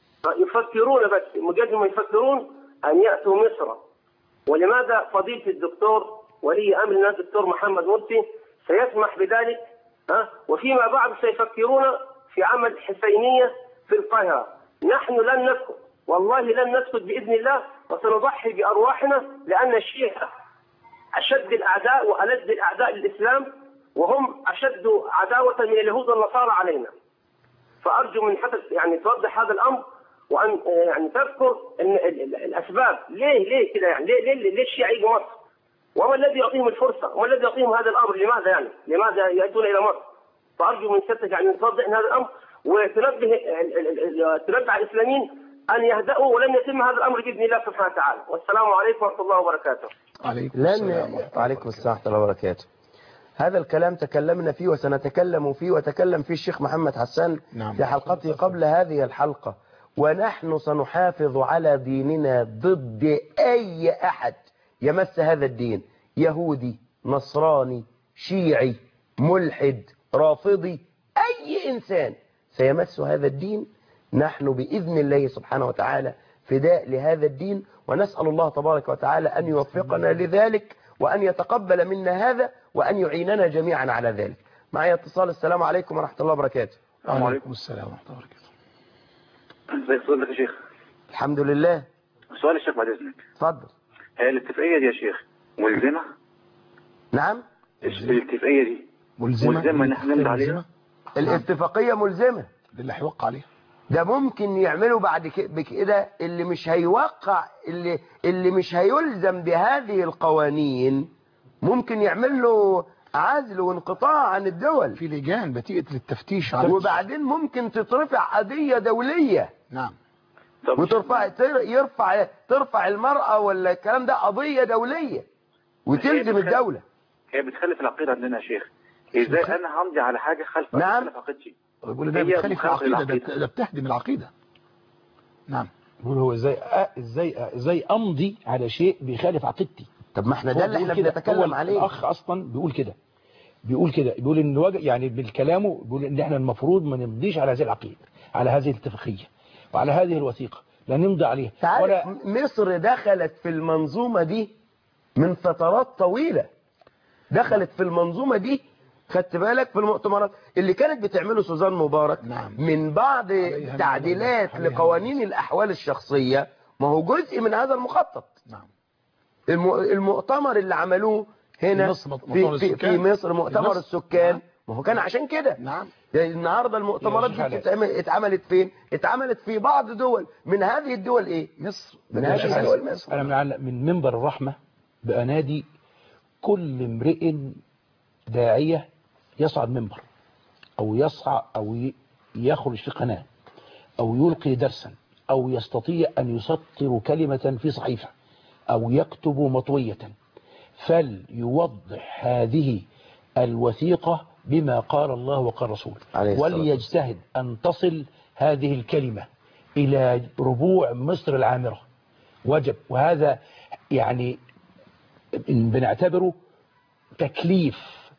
يفكرون بس مجرد ما يفكرون أن يأتوا مصر ولماذا فضيلة الدكتور ولي أمر الناس الدكتور محمد مرسي سيسمح بذلك ها وفيما بعد سيفكرون في عمل حسينية في القاهرة نحن لن نسكت والله لن نسكت بإذن الله وسنضحي بأرواحنا لأن الشيعة أشد الأعداء وألد الأعداء للإسلام وهم أشد عداوة من اليهود والنصارى علينا فأرجو من حتى يعني توضح هذا الأمر وأن آه، يعني تذكر إن ال- ال- الأسباب ليه ليه كده يعني ليه ليه, ليه الشيعة يجوا مصر؟ وما الذي يعطيهم الفرصة؟ وما الذي يعطيهم هذا الأمر؟ لماذا يعني؟ لماذا يأتون إلى مصر؟ فأرجو من سيادتك يعني توضح إن هذا الأمر وتنبه ال- ال- ال- تنبه الإسلاميين أن يهدأوا ولن يتم هذا الأمر بإذن الله سبحانه وتعالى والسلام عليكم ورحمة الله وبركاته عليكم لن عليكم السلام ورحمة الله وبركاته هذا الكلام تكلمنا فيه وسنتكلم فيه وتكلم فيه الشيخ محمد حسان نعم. في حلقته قبل هذه الحلقة ونحن سنحافظ على ديننا ضد أي أحد يمس هذا الدين يهودي نصراني شيعي ملحد رافضي أي إنسان سيمس هذا الدين نحن بإذن الله سبحانه وتعالى فداء لهذا الدين ونسأل الله تبارك وتعالى أن يوفقنا لذلك وأن يتقبل منا هذا وأن يعيننا جميعا على ذلك معي اتصال السلام عليكم ورحمة الله وبركاته وعليكم السلام ورحمة الله وبركاته ازيك صدق يا شيخ الحمد لله سؤال الشيخ بعد اذنك اتفضل هي الاتفاقيه دي يا شيخ ملزمه نعم الاتفاقيه دي ملزمة ملزمه ان احنا نمضي عليها الاتفاقية ملزمة اللي هيوقع عليها ده ممكن يعملوا بعد ك- بكده اللي مش هيوقع اللي اللي مش هيلزم بهذه القوانين ممكن يعمل له عزل وانقطاع عن الدول في لجان بتيجي للتفتيش على وبعدين ممكن تترفع قضية دولية نعم وترفع تر- يرفع ترفع المرأة ولا الكلام ده قضية دولية وتلزم بتخ- الدولة هي بتخلف العقيده عندنا يا شيخ ازاي انا همضي على حاجه خلف نعم. خلف عقيدتي يقول ده هي بتخالف مخالفة العقيدة ده, للعقيدة. ده بتهدم العقيدة نعم بيقول هو ازاي أ- ازاي أ- ازاي امضي على شيء بيخالف عقيدتي طب ما احنا ده هو اللي احنا بيقول كده. بنتكلم هو عليه الاخ اصلا بيقول كده بيقول كده بيقول ان وجه يعني بالكلامه بيقول ان احنا المفروض ما نمضيش على هذه العقيده على هذه الاتفاقيه وعلى هذه الوثيقه لا نمضي عليها تعرف ولا مصر دخلت في المنظومة دي من فترات طويلة دخلت في المنظومة دي خدت بالك في المؤتمرات اللي كانت بتعمله سوزان مبارك نعم. من بعض عليها تعديلات عليها لقوانين الأحوال الشخصية ما هو جزء من هذا المخطط نعم الم- المؤتمر اللي عملوه هنا في مصر مؤتمر في, في, في السكان. مصر مؤتمر في مصر. السكان ما هو كان عشان كده نعم يعني النهارده المؤتمرات يا دي شيخ بتتعمل- اتعملت فين اتعملت في بعض دول من هذه الدول ايه مصر من يا هذه شيخ الدول علي، مصر انا من على- من منبر الرحمه بانادي كل امرئ داعيه يصعد منبر او يصعد او ي- يخرج في قناه او يلقي درسا او يستطيع ان يسطر كلمه في صحيفه او يكتب مطويه فليوضح هذه الوثيقه بما قال الله وقال رسوله عليه الصلاة وليجتهد ان تصل هذه الكلمه الى ربوع مصر العامره وجب وهذا يعني بنعتبره تكليف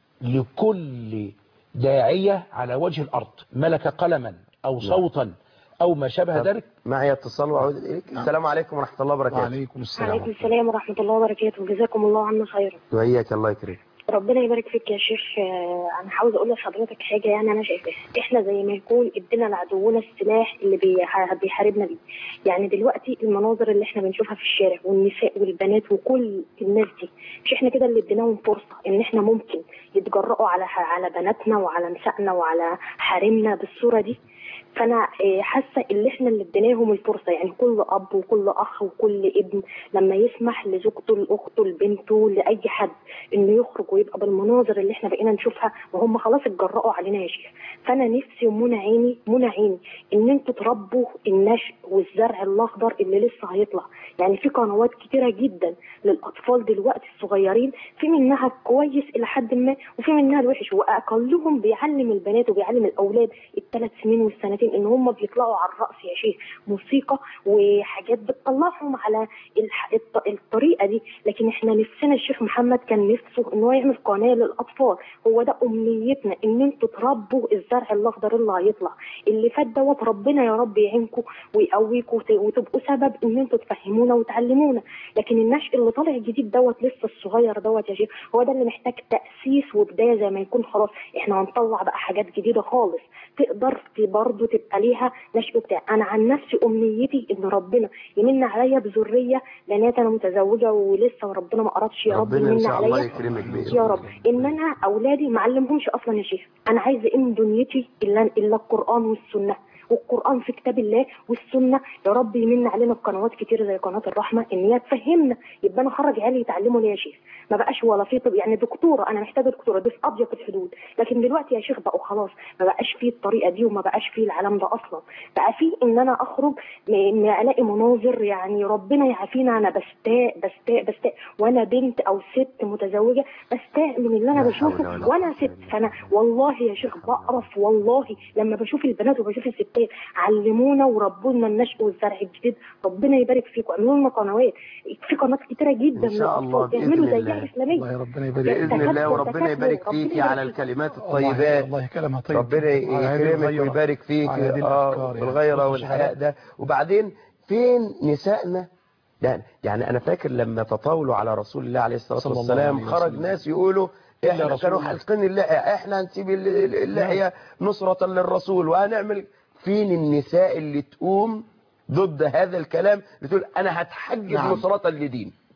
لكل داعية على وجه الأرض ملك قلما أو صوتا أو ما شابه ذلك معي اتصال واعود اليك السلام عليكم ورحمه الله وبركاته وعليكم السلام عليكم السلام ورحمة الله وبركاته جزاكم الله عنا خيرا وإياك الله يكرمك ربنا يبارك فيك يا شيخ آه، انا عاوز اقول لحضرتك حاجه يعني انا شايفاها احنا زي ما يكون ادينا لعدونا السلاح اللي بيح- بيحاربنا بيه يعني دلوقتي المناظر اللي احنا بنشوفها في الشارع والنساء والبنات وكل الناس دي مش احنا كده اللي اديناهم فرصه ان احنا ممكن يتجرأوا على على بناتنا وعلى نسائنا وعلى حريمنا بالصوره دي فانا آه، حاسه ان احنا اللي اديناهم الفرصه يعني كل اب وكل اخ وكل ابن لما يسمح لزوجته لاخته لبنته لاي حد انه يخرج ويبقى بالمناظر اللي احنا بقينا نشوفها وهم خلاص اتجرأوا علينا يا شيخ فانا نفسي ومنى عيني منى عيني ان انتوا تربوا النشء والزرع الاخضر اللي لسه هيطلع يعني في قنوات كتيره جدا للاطفال دلوقتي الصغيرين في منها كويس الى حد ما وفي منها الوحش واقلهم بيعلم البنات وبيعلم الاولاد الثلاث سنين والسنتين ان هم بيطلعوا على الراس يا شيخ موسيقى وحاجات بتطلعهم على الح- الط- الطريقه دي لكن احنا نفسنا الشيخ محمد كان نفسه ان هو يعمل قناه للاطفال هو ده امنيتنا ان انتوا تربوا الزرع الاخضر اللي هيطلع اللي فات دوت ربنا يا رب يعينكم ويقويكم وت- وتبقوا سبب ان انتوا تفهمونا وتعلمونا لكن النشء اللي طالع جديد دوت لسه الصغير دوت يا شيخ هو ده اللي محتاج تاسيس وبدايه زي ما يكون خلاص احنا هنطلع بقى حاجات جديده خالص تقدر برضه تبقى ليها نشء بتاع انا عن نفسي امنيتي ان ربنا يمن عليا بذريه بنات انا متزوجه ولسه وربنا ما قربش يا رب ربنا ان يمن شاء الله عليا يكرمك باذن يا الله رب ان انا اولادي ما علمهمش اصلا يا شيخ انا عايزه ان دنيتي الا الا القران والسنه والقران في كتاب الله والسنه يا رب يمن علينا بقنوات كتير زي قناه الرحمه ان هي تفهمنا يبقى انا اخرج عيالي يتعلموا ليه يا شيخ ما بقاش ولا في طب يعني دكتوره انا محتاجه دكتوره دي في اضيق الحدود لكن دلوقتي يا شيخ بقوا خلاص ما بقاش فيه الطريقه دي وما بقاش فيه العالم ده اصلا بقى فيه ان انا اخرج م- ان الاقي مناظر يعني ربنا يعافينا انا بستاء بستاء بستاء وانا بنت او ست متزوجه بستاء من اللي انا لا حول بشوفه ولا وانا ست فانا والله يا شيخ بقرف والله لما بشوف البنات وبشوف الستات علمونا وربونا النشء والزرع الجديد ربنا يبارك فيكم اعملوا لنا قنوات في قنوات كتيره جدا إن شاء الله للأطفال. بإذن اعملوا الله. زيها اسلاميه الله ربنا يبارك باذن الله وربنا تكاتفوا، يبارك ربنا فيكي يبارك على فيكم. الكلمات الله الطيبات والله كلامها طيب ربنا على هذه يكرمك الغيرة، ويبارك فيك على هذه اه الأفكار يعني. بالغيره شوف والحياء الشهادة. ده وبعدين فين نسائنا يعني يعني انا فاكر لما تطاولوا على رسول الله عليه الصلاه صلى الله والسلام عليه خرج وسلم. ناس يقولوا إلا احنا رسول كانوا الله. حالقين اللحيه احنا هنسيب ال- ال- اللحيه نصره للرسول وهنعمل فين النساء اللي تقوم ضد هذا الكلام بتقول انا هتحجب نعم. نصره لدين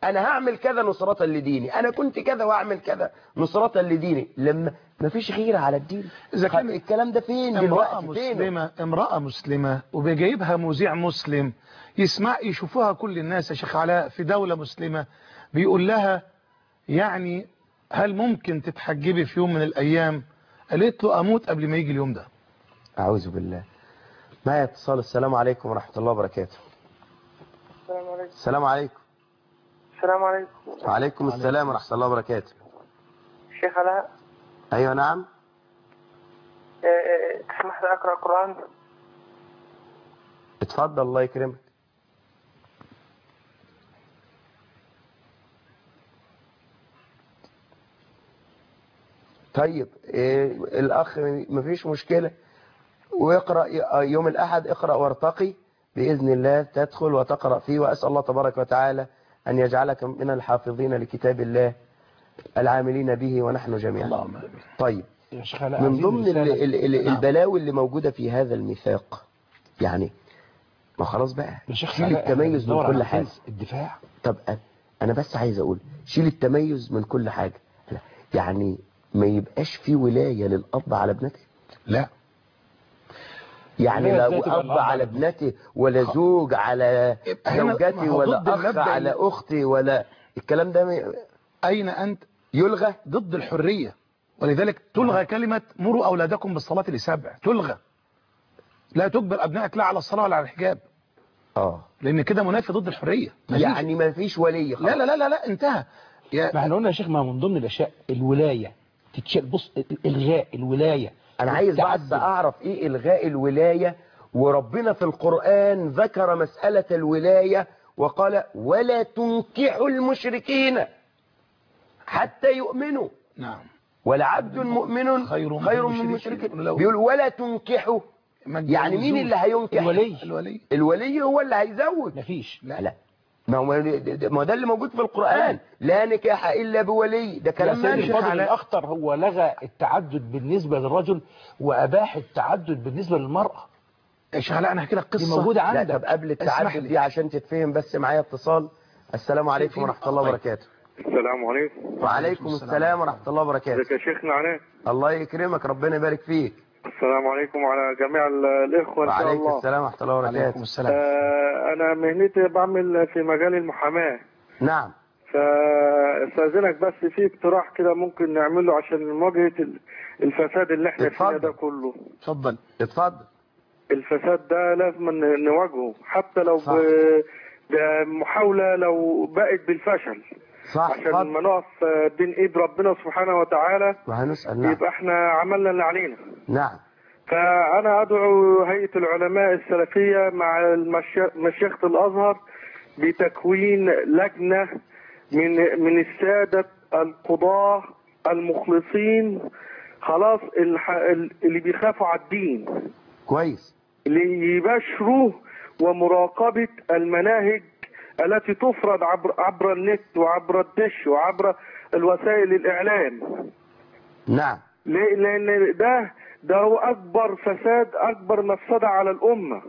انا هعمل كذا نصرة لديني انا كنت كذا واعمل كذا نصرة لديني لما ما فيش غيرة على الدين إذا كان الكلام ده فين امرأة دلوقتي فين مسلمة امرأة مسلمة وبيجيبها مذيع مسلم يسمع يشوفوها كل الناس يا شيخ علاء في دولة مسلمة بيقول لها يعني هل ممكن تتحجبي في يوم من الأيام قالت له أموت قبل ما يجي اليوم ده اعوذ بالله معايا اتصال السلام عليكم ورحمة الله وبركاته السلام عليكم السلام عليكم السلام عليكم وعليكم السلام ورحمة الله وبركاته شيخ علاء ايوه نعم آه، آه، تسمح لي أقرأ قرآن اتفضل الله يكرمك طيب إيه الأخ مفيش مشكلة ويقرأ يوم الأحد اقرأ وارتقي بإذن الله تدخل وتقرأ فيه وأسأل الله تبارك وتعالى أن يجعلك من الحافظين لكتاب الله العاملين به ونحن جميعا اللهم آمين. طيب يا شيخ علاء من عايزين ضمن ال- رسالة. ال- ال- نعم. البلاوي اللي موجودة في هذا الميثاق يعني ما خلاص بقى يا شيخ شيل علاء، التميز إحنا من بندور كل على حاجة الفوز، الدفاع طب أنا- انا بس عايز اقول شيل التميز من كل حاجة لا، يعني ما يبقاش في ولاية للأب على ابنته لا يعني ولاية لا إزاي تبقى أب الأب على على ابنته ولا زوج على هنا ما زوجتي هو ولا ضد أخ المبدأ على اللي- أختي ولا الكلام ده ما- أين أنت يلغى ضد الحرية ولذلك تلغى كلمة مروا أولادكم بالصلاة لسبع تلغى لا تجبر أبنائك لا على الصلاة ولا على الحجاب اه لأن كده منافي ضد الحرية مفيش. يعني ما فيش ولي خلاص لا لا لا لا, لا انتهى ما احنا قلنا يا شيخ ما من ضمن الاشياء الولايه تتشال بص الغاء الولايه انا عايز بس والتعدد. اعرف ايه الغاء الولاية وربنا في القرآن ذكر مسألة الولاية وقال ولا تنكحوا المشركين حتى يؤمنوا نعم ولعبد مؤمن خير من خير من مشرك مشرك ولو- بيقول ولا تنكحوا ما يعني مين تجوزوش. اللي هينكح الولي الولي الولي هو اللي هيزوج مفيش لا لا ما هو ما هو ده اللي موجود في القرآن لا نكاح إلا بولي ده يا كلام سيدي ماشي الفاضل الأخطر هو لغى التعدد بالنسبة للرجل وأباح التعدد بالنسبة للمرأة يا شيخ علاء أنا هحكي لك دي قصة موجودة لا عندك طب قبل اسمح التعدد لي. دي عشان تتفهم بس معايا اتصال السلام عليكم في- ورحمة الله طيب. وبركاته السلام عليكم وعليكم السلام ورحمة الله وبركاته ازيك يا شيخنا علاء الله يكرمك ربنا يبارك فيك السلام عليكم وعلى جميع ال- الاخوه ان شاء وعليكم الله السلام ورحمة الله عليكم وبركاته السلام آه انا مهنتي بعمل في مجال المحاماه نعم فاستاذنك بس في اقتراح كده ممكن نعمله عشان مواجهه ال- الفساد اللي احنا فيه اتفضل. ده كله اتفضل اتفضل الفساد ده لازم ن- نواجهه حتى لو صح. ب- بمحاولة لو بقت بالفشل صح عشان اتفضل ما نقف آه، بين ايد ربنا سبحانه وتعالى وهنسأل نعم يبقى احنا عملنا اللي علينا نعم فأنا أدعو هيئة العلماء السلفية مع المشي- مشيخة الأزهر بتكوين لجنة من من السادة القضاة المخلصين خلاص الح- اللي بيخافوا على الدين كويس اللي يبشروا ومراقبة المناهج التي تفرض عبر, عبر النت وعبر الدش وعبر الوسائل الإعلام نعم ليه؟ لأن ده ده هو أكبر فساد أكبر مفسدة على الأمة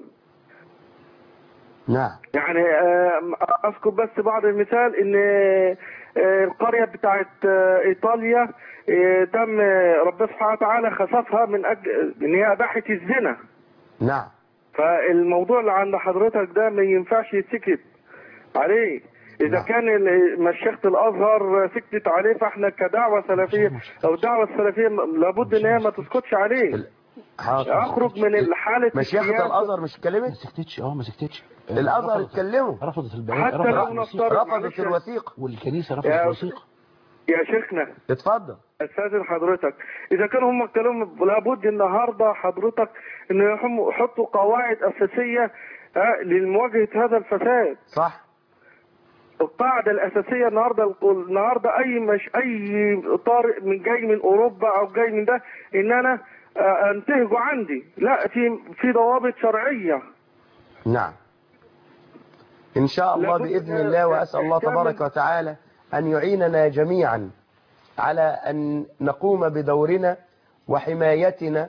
نعم يعني آه، أذكر بس بعض المثال إن آه، القرية بتاعت آه، إيطاليا آه، تم آه، ربنا سبحانه وتعالى خسفها من أجل إن هي أباحت الزنا نعم فالموضوع اللي عند حضرتك ده ما ينفعش يتسكت عليه إذا نعم. كان ال- مشيخة الأزهر سكتت عليه فإحنا كدعوة سلفية أو الدعوة السلفية لابد إن هي ما تسكتش عليه حاضر أخرج من حالة مشيخة السياسة. الأزهر مش ما اتكلمت سكتتش اه ما سكتتش الأزهر رفضت- اتكلموا رفضت البيان حتى رفضت لو الوثيقة. نفترض رفضت معلش الوثيقة والكنيسة رفضت يا الوثيقة يا شيخنا اتفضل استاذن حضرتك اذا كانوا هم اتكلموا لابد النهارده حضرتك ان يحم- يحطوا قواعد اساسيه آه، لمواجهه هذا الفساد صح القاعده الاساسيه النهارده النهارده اي مش اي طارئ من جاي من اوروبا او جاي من ده ان انا آه، انتهجه عندي لا في في ضوابط شرعيه نعم إن شاء الله لابد بإذن من الله وأسأل الله إحكام تبارك وتعالى أن يعيننا جميعا على أن نقوم بدورنا وحمايتنا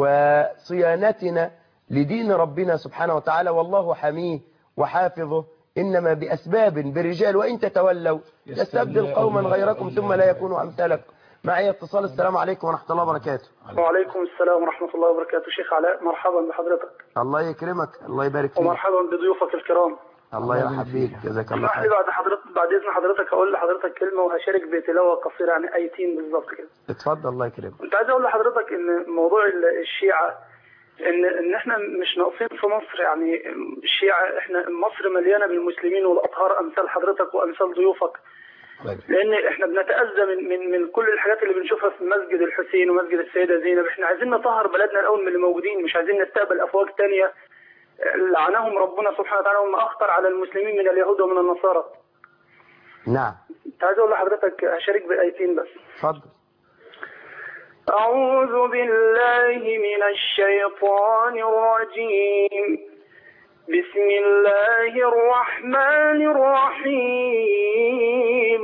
وصيانتنا لدين ربنا سبحانه وتعالى والله حميه وحافظه إنما بأسباب برجال وإن تتولوا يستبدل قوما غيركم ثم لا يكونوا أمثالكم معي اتصال السلام عليكم ورحمة الله وبركاته وعليكم السلام ورحمة الله وبركاته شيخ علاء مرحبا بحضرتك الله يكرمك الله يبارك فيك ومرحبا بضيوفك الكرام الله يرحب بيك جزاك الله اسمح لي خير بعد حضرتك بعد إذن حضرتك أقول لحضرتك كلمة وهشارك بتلاوة قصيرة عن آيتين بالظبط كده اتفضل الله يكرمك كنت عايز أقول لحضرتك إن موضوع ال- الشيعة إن إن إحنا مش ناقصين في مصر يعني الشيعة إحنا مصر مليانة بالمسلمين والأطهار أمثال حضرتك وأمثال ضيوفك لان احنا بنتاذى من من من كل الحاجات اللي بنشوفها في مسجد الحسين ومسجد السيده زينب احنا عايزين نطهر بلدنا الاول من اللي موجودين مش عايزين نستقبل افواج تانية لعنهم ربنا سبحانه وتعالى وما اخطر على المسلمين من اليهود ومن النصارى نعم كنت عايز اقول لحضرتك هشارك بايتين بس اتفضل أعوذ بالله من الشيطان الرجيم بسم الله الرحمن الرحيم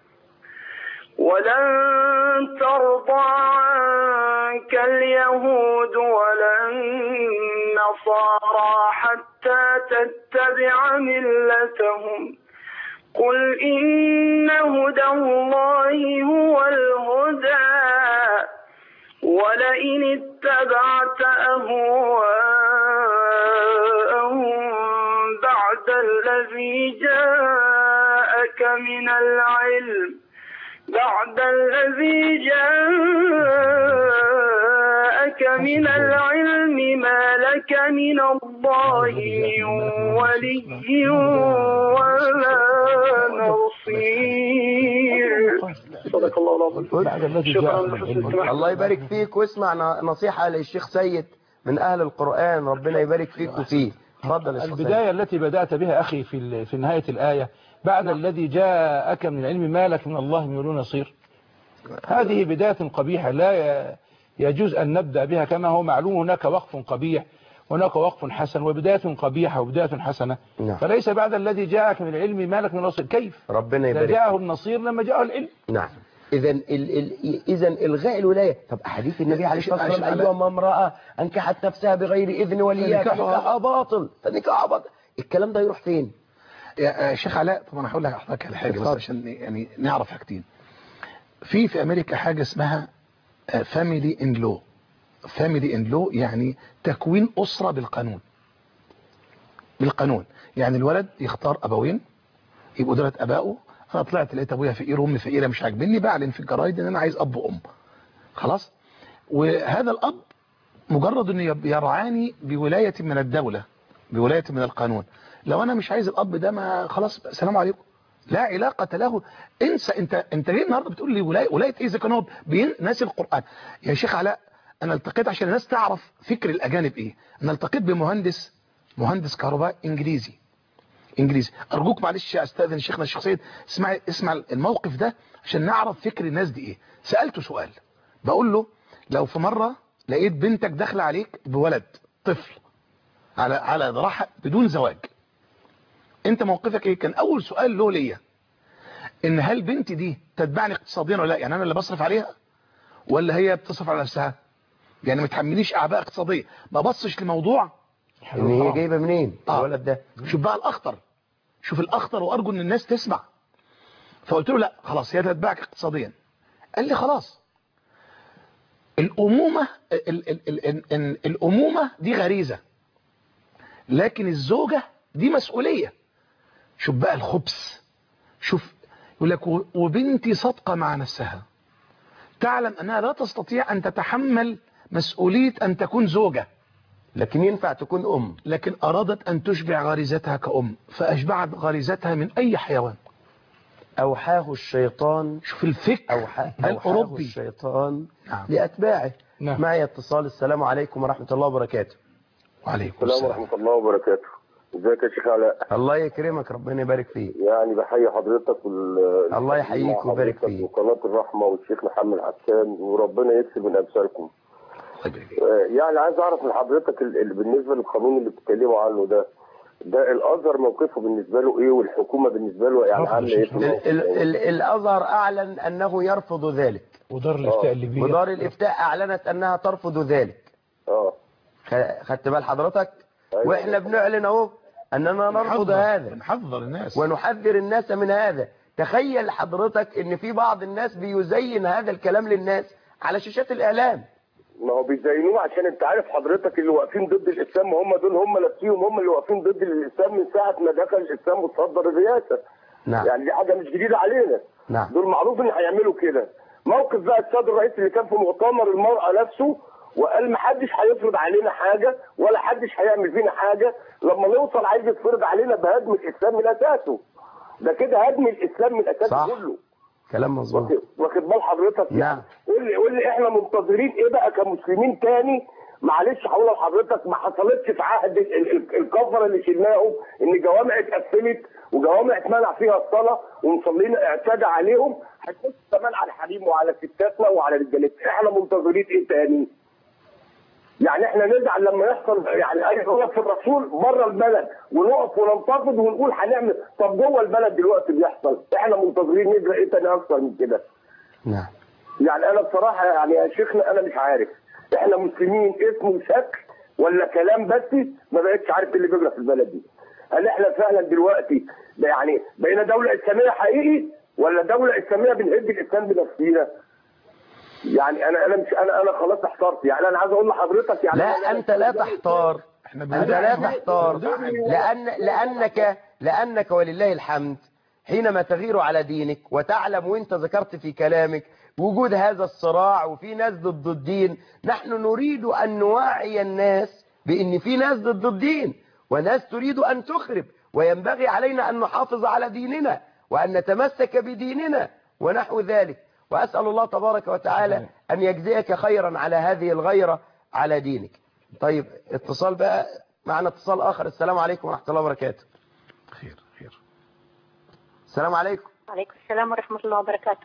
ولن ترضى عنك اليهود ولا النصارى حتى تتبع ملتهم قل إن هدى الله هو الهدى ولئن اتبعت أهواءهم بعد الذي جاءك من العلم بعد الذي جاءك من العلم ما لك من الله من ولي ولا نصير صدق الله العظيم شكرا لحسن الاستماع الله يبارك فيك واسمع ن- نصيحة للشيخ سيد من أهل القرآن ربنا يبارك فيك وفيه اتفضل يا شيخ سيد. البداية التي بدأت بها أخي في ال- في نهاية الآية بعد الذي جاءك من العلم ما لك من الله من ولي نصير هذه بداية قبيحة لا ي- يجوز أن نبدأ بها كما هو معلوم هناك وقف قبيح هناك وقف حسن وبداية قبيحة وبداية حسنة نعم. فليس بعد الذي جاءك من العلم ما لك من نصير كيف ربنا ده يبارك جاءه النصير لما جاءه العلم نعم إذا ال ال إذا إلغاء الولاية طب أحاديث النبي عليه الصلاة والسلام عشان- أيما امرأة أنكحت نفسها بغير إذن وليها فنكاحها- فنكاحها باطل فنكاحها باطل الكلام ده يروح فين؟ يا شيخ علاء طبعا هقول لك لحضرتك على حاجه بس اتفضل. عشان يعني نعرف حاجتين في في امريكا حاجه اسمها فاميلي ان لو فاميلي ان لو يعني تكوين اسره بالقانون بالقانون يعني الولد يختار ابوين يبقوا دولة ابائه انا طلعت لقيت ابويا فقير وامي فقيره مش عاجبني بعلن في الجرايد ان انا عايز اب وام خلاص وهذا الاب مجرد انه يب- يرعاني بولايه من الدوله بولايه من القانون لو انا مش عايز الاب ده ما خلاص سلام عليكم لا علاقة له انسى انت انت ليه النهارده بتقول لي ولايه ولايه ايه اذا كان هو بين- ناسي القران يا شيخ علاء انا التقيت عشان الناس تعرف فكر الاجانب ايه انا التقيت بمهندس مهندس كهرباء انجليزي انجليزي ارجوك معلش استاذن شيخنا الشيخ سيد اسمع اسمع الموقف ده عشان نعرف فكر الناس دي ايه سالته سؤال بقول له لو في مره لقيت بنتك داخله عليك بولد طفل على على ذراعها بدون زواج انت موقفك ايه كان اول سؤال له ليا ان هل بنتي دي تتبعني اقتصاديا ولا لا يعني انا اللي بصرف عليها ولا هي بتصرف على نفسها يعني ما تحمليش اعباء اقتصاديه ما بصش لموضوع إن هي جايبة منين آه. الولد ده شوف بقى الاخطر شوف الاخطر وارجو ان الناس تسمع فقلت له لا خلاص هي تتبعك اقتصاديا قال لي خلاص الامومه ال ال ال ال ال الامومه دي غريزه لكن الزوجه دي مسؤوليه شوف بقى الخبث شوف يقول لك و- وبنتي صادقه مع نفسها تعلم انها لا تستطيع ان تتحمل مسؤوليه ان تكون زوجه لكن ينفع تكون أم لكن أرادت أن تشبع غريزتها كأم فأشبعت غريزتها من أي حيوان أوحاه الشيطان شوف الفكر أوحاه, أوحاه الأوروبي الشيطان نعم. لأتباعه نعم. معي اتصال السلام عليكم ورحمة الله وبركاته وعليكم السلام ورحمة الله وبركاته ازيك يا شيخ علاء الله يكرمك ربنا يبارك فيك يعني بحيي حضرتك وال الله يحييك مع ويبارك حضرتك فيك. وقناة الرحمة والشيخ محمد حسان وربنا يكسب من أمثالكم آه، يعني عايز أعرف من حضرتك ال- ال- بالنسبة للقانون اللي بتتكلموا عنه ده ده الأزهر موقفه بالنسبة له إيه والحكومة بالنسبة له يعني عاملة إيه في ال الموقف ال ده؟ ال الأزهر أعلن أنه يرفض ذلك ودار الافتاء الليبية ودار الإفتاء أعلنت أنها ترفض ذلك اه خ- خدت بال حضرتك أيوة. وإحنا بنعلن أهو أننا نرفض بنحذر- هذا بنحذر الناس ونحذر الناس من هذا تخيل حضرتك ان في بعض الناس بيزين هذا الكلام للناس على شاشات الإعلام ما هو بيزينوه عشان انت عارف حضرتك اللي واقفين ضد الاسلام هم دول هم نفسيهم هم اللي واقفين ضد الاسلام من ساعه ما دخل الاسلام وتصدر الرئاسه نعم. يعني دي حاجه مش جديده علينا نعم. دول معروف ان هيعملوا كده موقف بقى السيد الرئيس اللي كان في مؤتمر المراه نفسه وقال ما حدش هيفرض علينا حاجه ولا حدش هيعمل فينا حاجه لما نوصل عايز يتفرض علينا بهدم الاسلام من اساسه ده كده هدم الاسلام من اساسه صح. كله كلام مظبوط واخد- واخد بال حضرتك نعم قول لي قول لي احنا منتظرين ايه بقى كمسلمين تاني معلش هقول لحضرتك ما حصلتش في عهد ال- ال- ال- الكفره اللي شلناهم ان جوامع اتقفلت وجوامع اتمنع فيها الصلاه ومصلين اعتدى عليهم هتبص كمان على الحريم وعلى ستاتنا وعلى رجالتنا احنا منتظرين ايه تاني؟ يعني احنا نزعل لما يحصل يعني اي غلط في الرسول بره البلد ونقف وننتقد ونقول هنعمل طب جوه البلد دلوقتي بيحصل احنا منتظرين نجرى ايه تاني اكتر من كده؟ نعم يعني انا بصراحه يعني يا شيخنا انا مش عارف احنا مسلمين اسم وشكل ولا كلام بس ما بقتش عارف إيه اللي بيجرى في البلد دي هل احنا فعلا دلوقتي ده يعني بقينا دوله اسلاميه حقيقي ولا دوله اسلاميه بنهد الاسلام بنفسنا يعني انا انا مش انا انا خلاص احترت يعني انا عايز اقول لحضرتك يعني لا أنا- أنت لا تحتار احنا أنت لا تحتار لأن لأنك لأنك ولله الحمد حينما تغير على دينك وتعلم وانت ذكرت في كلامك وجود هذا الصراع وفي ناس ضد الدين نحن نريد أن نوعي الناس بأن في ناس ضد الدين وناس تريد أن تخرب وينبغي علينا أن نحافظ على ديننا وأن نتمسك بديننا ونحو ذلك وأسأل الله تبارك وتعالى أن يجزيك خيرا على هذه الغيرة على دينك طيب اتصال بقى معنا اتصال آخر السلام عليكم ورحمة الله وبركاته خير خير السلام عليكم عليكم السلام ورحمة الله وبركاته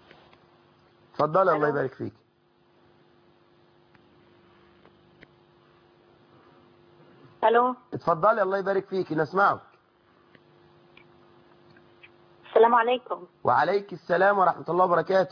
اتفضلي الله يبارك فيك ألو اتفضلي الله يبارك فيك نسمعك السلام عليكم وعليك السلام ورحمة الله وبركاته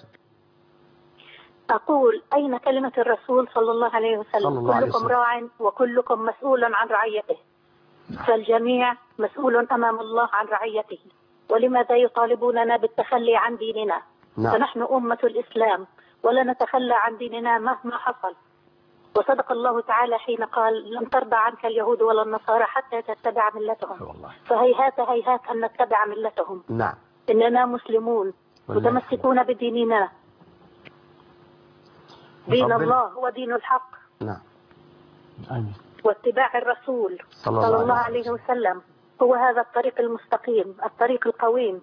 أقول أين كلمة الرسول صلى الله عليه وسلم صلى الله عليه كلكم وسلم. راع وكلكم مسؤول عن رعيته فالجميع مسؤول أمام الله عن رعيته ولماذا يطالبوننا بالتخلي عن ديننا نعم. فنحن أمة الإسلام ولا نتخلى عن ديننا مهما حصل وصدق الله تعالى حين قال لن ترضى عنك اليهود ولا النصارى حتى تتبع ملتهم فهيهات هيهات أن نتبع ملتهم نعم إننا مسلمون والله متمسكون بديننا دين ربنا- الله هو دين الحق نعم آمين واتباع الرسول صلى صلى الله الله عليه عليه وسلم هو هذا الطريق المستقيم الطريق القويم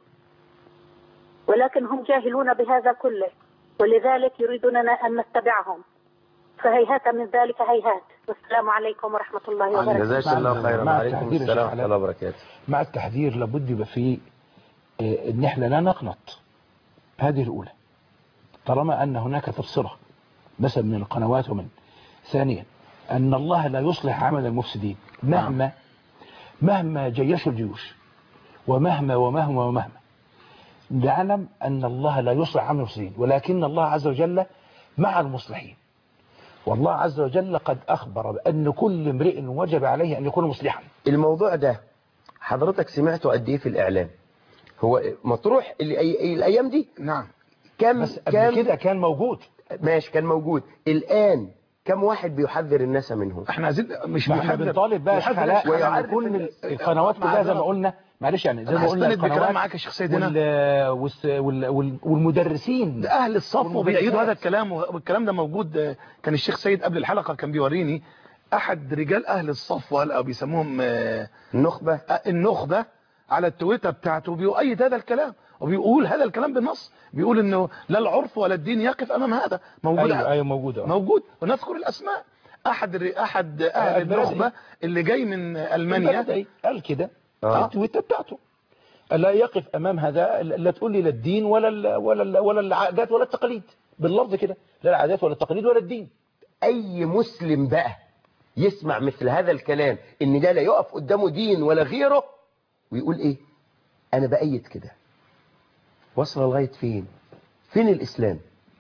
ولكن هم جاهلون بهذا كله ولذلك يريدوننا أن نتبعهم فهيهات من ذلك هيهات والسلام عليكم ورحمة الله وبركاته جزاك الله خيرا مع وعليكم التحذير يا السلام شيخ ورحمة علاء. الله وبركاته مع التحذير لابد يبقى فيه آه، ان احنا لا نقنط هذه الاولى طالما ان هناك تبصره مثلا من القنوات ومن ثانيا ان الله لا يصلح عمل المفسدين مهما مهما جيشوا الجيوش ومهما ومهما ومهما نعلم ان الله لا يصلح عمل المفسدين ولكن الله عز وجل مع المصلحين والله عز وجل قد اخبر بان كل امرئ وجب عليه ان يكون مصلحا الموضوع ده حضرتك سمعته قد ايه في الإعلام هو مطروح ال- أي- الأيام دي نعم كم بس قبل كم كده كان موجود ماشي كان موجود الآن كم واحد بيحذر الناس منه احنا عايزين مش ما احنا بنحذر- بنطالب بقى بنحذر حلاق الشعب. يعني كل ال- القنوات كلها زي ما قلنا معلش يعني زي أنا ما قلنا هستند بكلام القنوات معاك يا شيخ سيد هنا. وال- والس- وال- وال- والمدرسين ده اهل الصف والمدرسات. وبيأيدوا هذا الكلام والكلام ده موجود آه، كان الشيخ سيد قبل الحلقة كان بيوريني احد رجال اهل الصف وهلا بيسموهم آه، النخبة آه، النخبة على التويتر بتاعته بيؤيد هذا الكلام وبيقول هذا الكلام بالنص بيقول انه لا العرف ولا الدين يقف امام هذا موجود ايوه ايوه موجوده موجود ونذكر الاسماء احد الر- احد اهل البلد النخبة اللي جاي من المانيا البلد قال كده آه. التويتر بتاعته لا يقف امام هذا لا تقول لي لا الدين ولا ال ولا ال ولا العادات ولا التقاليد باللفظ كده لا العادات ولا التقاليد ولا الدين أي مسلم بقى يسمع مثل هذا الكلام إن ده لا يقف قدامه دين ولا غيره ويقول إيه أنا بأيد كده وصل لغاية فين فين الإسلام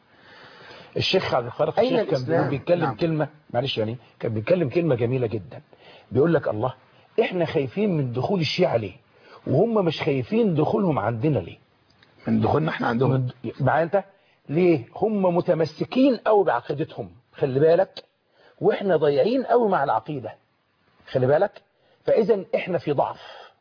الشيخ عبد الخالق أين الشيخ كان الإسلام؟ بيتكلم نعم. كلمة معلش يعني كان بيتكلم كلمة جميلة جدا بيقول لك الله احنا خايفين من دخول الشيعة ليه وهم مش خايفين دخولهم عندنا ليه من دخولنا احنا عندهم معايا انت ليه هم متمسكين قوي بعقيدتهم خلي بالك واحنا ضايعين قوي مع العقيدة خلي بالك فاذا احنا في ضعف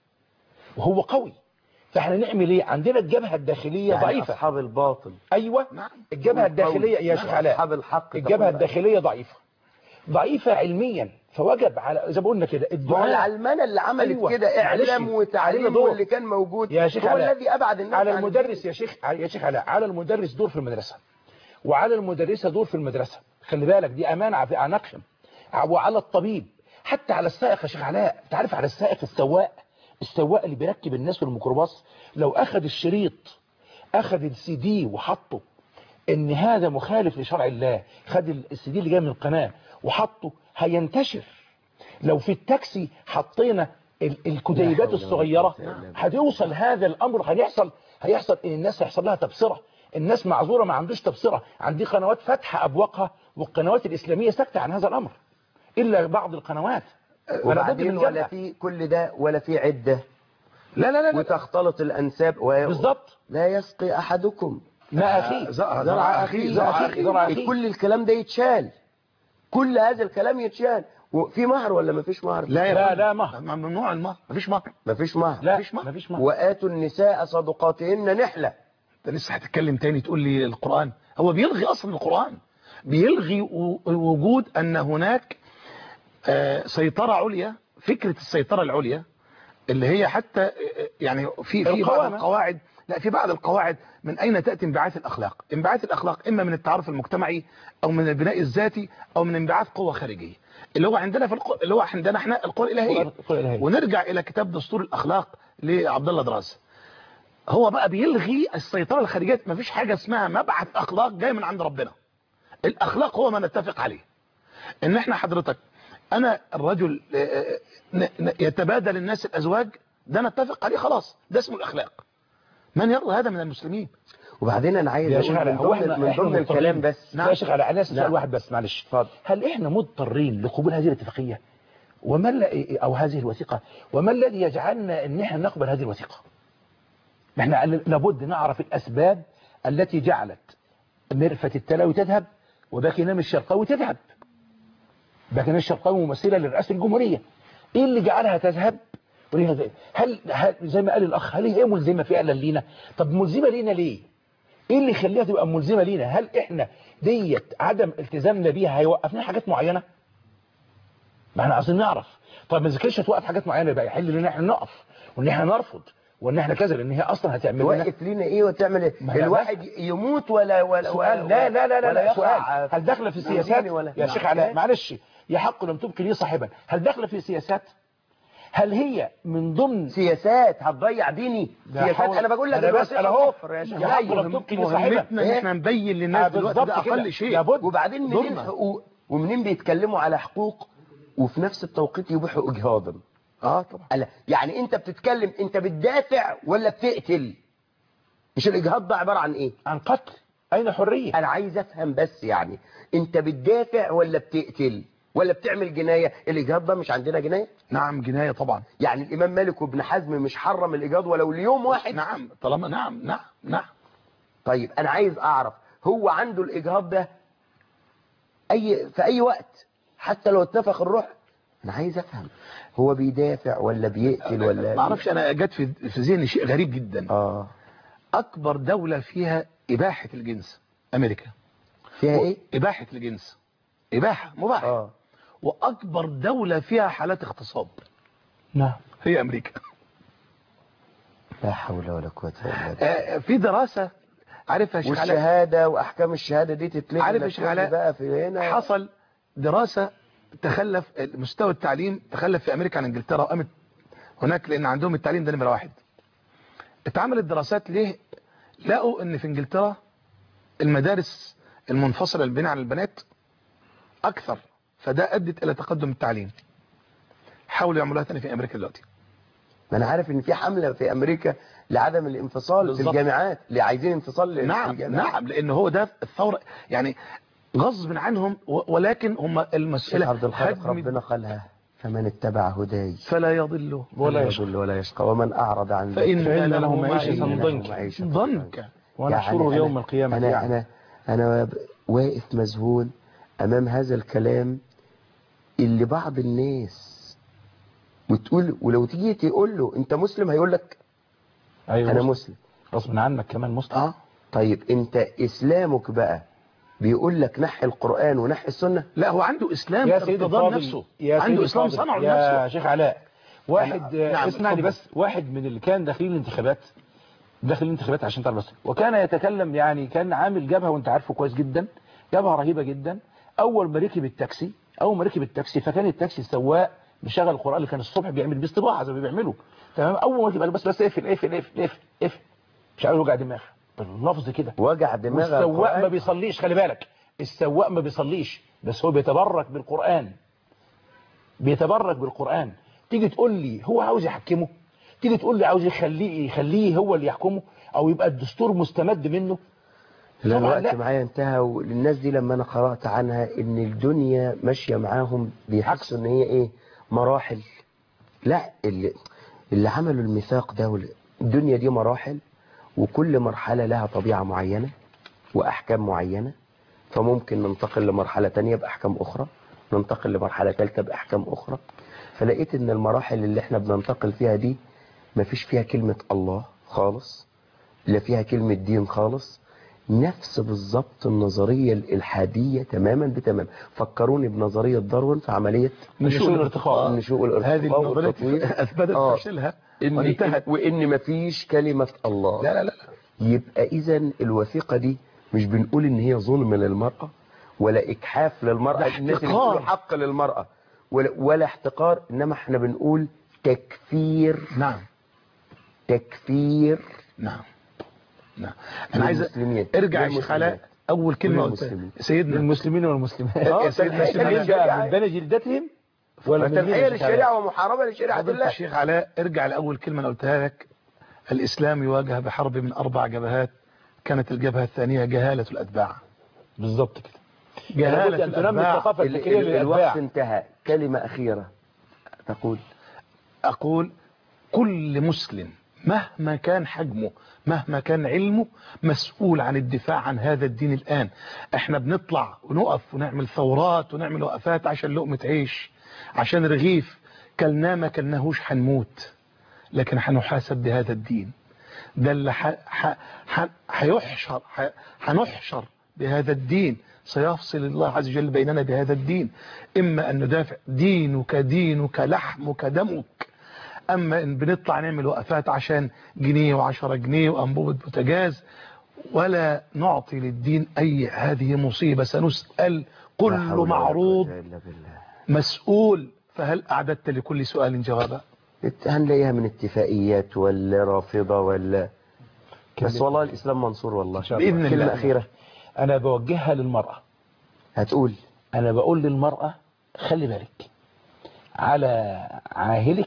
وهو قوي فاحنا نعمل ايه عندنا الجبهة الداخلية يعني ضعيفة أصحاب الباطل ايوه الجبهة الداخلية يا شيخ علاء أصحاب الحق الجبهة تقول الداخلية ضعيفة ضعيفة علميا فوجب على زي ما قلنا كده ما هو الدعاء العلمنة اللي عملت أيوة. كده إعلام معلش. وتعليم علينا دور. واللي كان موجود يا شيخ هو علاء. الذي أبعد الناس على عن المدرس يا شيخ يا شيخ علاء على المدرس دور في المدرسة وعلى المدرسة دور في المدرسة خلي بالك دي أمانة في أعناقهم وعلى الطبيب حتى على السائق يا شيخ علاء انت عارف على السائق السواق السواق اللي بيركب الناس في الميكروباص لو أخذ الشريط أخذ السي دي وحطه ان هذا مخالف لشرع الله خد السي دي اللي جاي من القناة وحطه هينتشر لو في التاكسي حطينا ال- الكتيبات الصغيرة هتوصل هذا الامر هيحصل هيحصل ان الناس هيحصل لها تبصرة الناس معذورة ما عندوش تبصرة عندي قنوات فاتحة ابواقها والقنوات الاسلامية ساكتة عن هذا الامر الا بعض القنوات فلا بد وبعدين من ولا جمع. في كل ده ولا في عدة لا لا لا وتختلط الأنساب و... بالظبط لا يسقي أحدكم ما أخيه زرع, زرع أخيه أخيه، زرع زرع أخيه زرع أخيه. كل الكلام ده يتشال كل هذا الكلام يتشال وفي مهر ولا مفيش مهر لا يا لا فندم. لا مهر ممنوع المهر مفيش مهر مفيش مهر لا مفيش مهر. مفيش مهر وآتوا النساء صدقاتهن نحلة انت لسه هتتكلم تاني تقول لي القرآن هو بيلغي اصلا القرآن بيلغي و- وجود ان هناك آه، سيطرة عليا فكرة السيطرة العليا اللي هي حتى آه، يعني في في بعض القوامة. القواعد لا في بعض القواعد من اين تأتي انبعاث الاخلاق انبعاث الاخلاق اما من التعارف المجتمعي او من البناء الذاتي او من انبعاث قوة خارجية اللي هو عندنا في القو... اللي هو عندنا احنا القوى الالهية القوى الإلهية. ونرجع الى كتاب دستور الاخلاق لعبد الله دراز هو بقى بيلغي السيطرة الخارجية مفيش حاجة اسمها مبعث اخلاق جاي من عند ربنا الاخلاق هو ما نتفق عليه ان احنا حضرتك انا الرجل آه، ن- ن- يتبادل الناس الازواج ده نتفق عليه خلاص ده اسمه الاخلاق من يرضى هذا من المسلمين وبعدين أنا عايز يا أقول شيخ علاء من هو ضمن, احنا من احنا ضمن مضطرين- الكلام بس يا شيخ علاء انا اسال سؤال نعم. واحد بس معلش اتفضل. هل احنا مضطرين لقبول هذه الاتفاقيه وما الل- او هذه الوثيقه وما الذي يجعلنا ان احنا نقبل هذه الوثيقه احنا لابد نعرف الاسباب التي جعلت مرفة التلاوي تذهب وباكنام الشرقاوي تذهب باكنام الشرقاوي ممثله لرئاسه الجمهوريه ايه اللي جعلها تذهب وليه هذا- هل, هل زي ما قال الاخ هل هي ملزمه فعلا لينا طب ملزمه لينا ليه ايه اللي يخليها تبقى ملزمه لينا هل احنا ديت عدم التزامنا بيها هيوقفنا حاجات معينه ما احنا عايزين نعرف طب ما ذكرش توقف حاجات معينه يبقى يحل لنا احنا نقف وان احنا نرفض وان احنا كذا لان هي اصلا هتعمل لنا توقف لنا ايه وتعمل ايه ما هي الواحد يموت ولا ولا سؤال ولا- لا لا لا لا, ولا لا يقع سؤال هل داخله في في السياسات دين ولا- يا نعم. شيخ علاء معلش يحق لم تبقي لي صاحبا هل داخله في سياسات هل هي من ضمن سياسات هتضيع ديني لا سياسات حول- انا بقول لك أنا دلوقتي بسأل أهو. كفر يا شيخ يا علاء. حق لم تبقي لي صاحبا مهمتنا ان إيه؟ احنا نبين للناس آه، دلوقتي بالظبط ده كده. اقل شيء لابد وبعدين منين دورنا. حقوق ومنين بيتكلموا على حقوق وفي نفس التوقيت يبيحوا اجهاضا اه طبعا ألا يعني انت بتتكلم انت بتدافع ولا بتقتل مش الاجهاض ده عباره عن ايه عن قتل اين حريه انا عايز افهم بس يعني انت بتدافع ولا بتقتل ولا بتعمل جنايه الاجهاض ده مش عندنا جنايه نعم جناية طبعا يعني الامام مالك وابن حزم مش حرم الاجهاض ولو ليوم واحد نعم طالما نعم نعم نعم طيب انا عايز اعرف هو عنده الاجهاض ده اي في اي وقت حتى لو اتنفخ الروح انا عايز افهم هو بيدافع ولا بيقتل ولا ما اعرفش انا جت في في ذهني شيء غريب جدا اه اكبر دولة فيها اباحة الجنس امريكا فيها ايه اباحة الجنس اباحة مباح اه واكبر دولة فيها حالات اغتصاب نعم هي امريكا لا حول ولا قوه الا بالله آه، في دراسة عارفها يا شيخ علاء والشهاده واحكام الشهاده دي تتلغي عارف لا يا شيخ تقول لي علاء بقى في هنا حصل دراسة تخلف مستوى التعليم تخلف في امريكا عن انجلترا وقامت هناك لان عندهم التعليم ده نمرة واحد اتعملت دراسات ليه لقوا ان في انجلترا المدارس المنفصلة للبناء عن البنات اكثر فده ادت الى تقدم التعليم حاولوا يعملوها تاني في امريكا دلوقتي ما انا عارف ان في حمله في امريكا لعدم الانفصال بالظبط. في الجامعات اللي عايزين انفصال في نعم الجامعات. نعم لان هو ده الثورة يعني غصب عنهم و- ولكن هم الشيخ المسألة عبد الخالق هدم- ربنا قالها فمن اتبع هداي فلا يضل ولا فلا يشقى يضل ولا يشقى ومن أعرض عن فإن ذكري له معيشة فإن له ضنكا. معيشة ضنكا ونحشره يعني يوم أنا- القيامة أنا يعني. أنا أنا واقف مذهول أمام هذا الكلام اللي بعض الناس وتقول ولو تيجي تقول له أنت مسلم هيقول لك أيوة أنا مسلم. مسلم غصب عنك كمان مسلم اه طيب أنت إسلامك بقى بيقول لك نحي القرآن ونحي السنة لا هو عنده إسلام يا سيدي ارتضاه الفاضل نفسه يا عنده سيدي إسلام الفاضل، صنعه يا لنفسه شيخ علاء واحد أنا- نعم، اسمعني اتفضل. بس واحد من اللي كان داخلين الانتخابات داخل الانتخابات عشان تعرف بس وكان يتكلم يعني كان عامل جبهه وانت عارفه كويس جدا جبهه رهيبه جدا اول ما ركب التاكسي اول ما ركب التاكسي فكان التاكسي السواق مشغل القران اللي كان الصبح بيعمل بيه استباحه زي ما بيعملوا تمام اول ما ركب قال بس بس اقفل اقفل اقفل اقفل اقفل مش عايز وجع دماغ باللفظ كده وجع دماغ والسواق القرآن. ما بيصليش خلي بالك السواق ما بيصليش بس هو بيتبرك بالقرآن بيتبرك بالقرآن تيجي تقول لي هو عاوز يحكمه تيجي تقول لي عاوز يخليه يخليه هو اللي يحكمه او يبقى الدستور مستمد منه لا طبعاً الوقت لا. معايا انتهى والناس دي لما انا قرأت عنها ان الدنيا ماشية معاهم بيحسوا ان هي ايه مراحل لا اللي, اللي عملوا الميثاق ده وال- الدنيا دي مراحل وكل مرحلة لها طبيعة معينة واحكام معينة فممكن ننتقل لمرحلة تانية باحكام اخرى ننتقل لمرحلة ثالثة باحكام اخرى فلقيت ان المراحل اللي احنا بننتقل فيها دي مفيش فيها كلمة الله خالص لا فيها كلمة دين خالص نفس بالظبط النظرية الإلحادية تماما بتمام فكروني بنظرية داروين في عملية نشوء الارتقاء. نشوء الارتقاء هذه النظرية والتطوير. أثبتت آه. فشلها إن وانتهت وإن مفيش كلمة الله لا لا لا يبقى إذا الوثيقة دي مش بنقول إن هي ظلم للمرأة ولا إجحاف للمرأة ده الناس اللي احتقار. بيقولوا حق للمرأة ولا, ولا احتقار إنما إحنا بنقول تكفير نعم تكفير نعم نعم انا عايز للمسلمين. ارجع يا شيخ علاء اول كلمه قلتها للمسلمين. سيدنا للمسلمين والمسلمات آه، يا سيدنا تنحية الشريعة للشريعة. من بين جلدتهم ولا من فتنحية دين الشريعة؟ للشريعة ومحاربة لشريعة فضيلة الله الشيخ علاء ارجع لأول كلمة أنا قلتها لك الإسلام يواجه بحرب من أربع جبهات كانت الجبهة الثانية جهالة الأتباع بالظبط كده جهالة لابد أن تنمي الأتباع الثقافة ال- الفكرية ال- الوقت للأتباع انتهى كلمة أخيرة تقول أقول كل مسلم مهما كان حجمه مهما كان علمه مسؤول عن الدفاع عن هذا الدين الآن احنا بنطلع ونقف ونعمل ثورات ونعمل وقفات عشان لقمة عيش عشان رغيف كلناه ما كلناهوش هنموت لكن هنحاسب بهذا الدين ده اللي ح- ح- ح- هيحشر ح- هنحشر بهذا الدين سيفصل الله عز وجل بيننا بهذا الدين إما أن ندافع دينك دينك لحمك دمك أما إن بنطلع نعمل وقفات عشان جنيه وعشرة جنيه وأنبوبة بوتاجاز ولا نعطي للدين أي هذه مصيبة سنسأل لا كل حول ولا معروض قوة إلا بالله. مسؤول فهل أعددت لكل سؤال جوابا هنلاقيها من اتفاقيات ولا رافضة ولا بس والله الإسلام منصور والله بإذن كلمة الله. أخيرة أنا بوجهها للمرأة هتقول أنا بقول للمرأة خلي بالك على عاهلك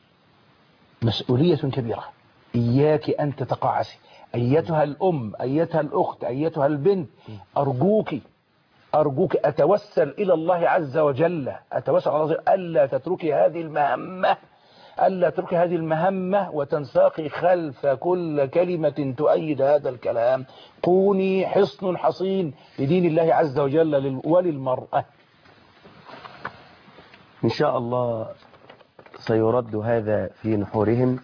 مسؤولية كبيرة إياك أن تتقاعسي أيتها الأم أيتها الأخت أيتها البنت أرجوك أرجوك أتوسل إلى الله عز وجل أتوسل على الله عز وجل ألا تتركي هذه المهمة ألا تتركي هذه المهمة وتنساقي خلف كل كلمة تؤيد هذا الكلام كوني حصن حصين لدين الله عز وجل لل- وللمرأة إن شاء الله سيرد هذا في نحورهم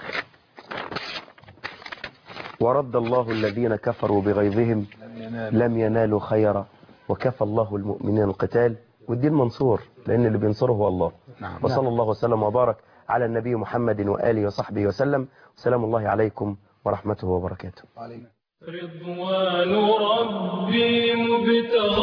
ورد الله الذين كفروا بغيظهم لم ينالوا خيرا وكفى الله المؤمنين القتال والدين منصور لأن اللي بينصره هو الله نعم. وصلى الله وسلم وبارك على النبي محمد وآله وصحبه وسلم سلام الله عليكم ورحمته وبركاته رضوان ربي مبتغى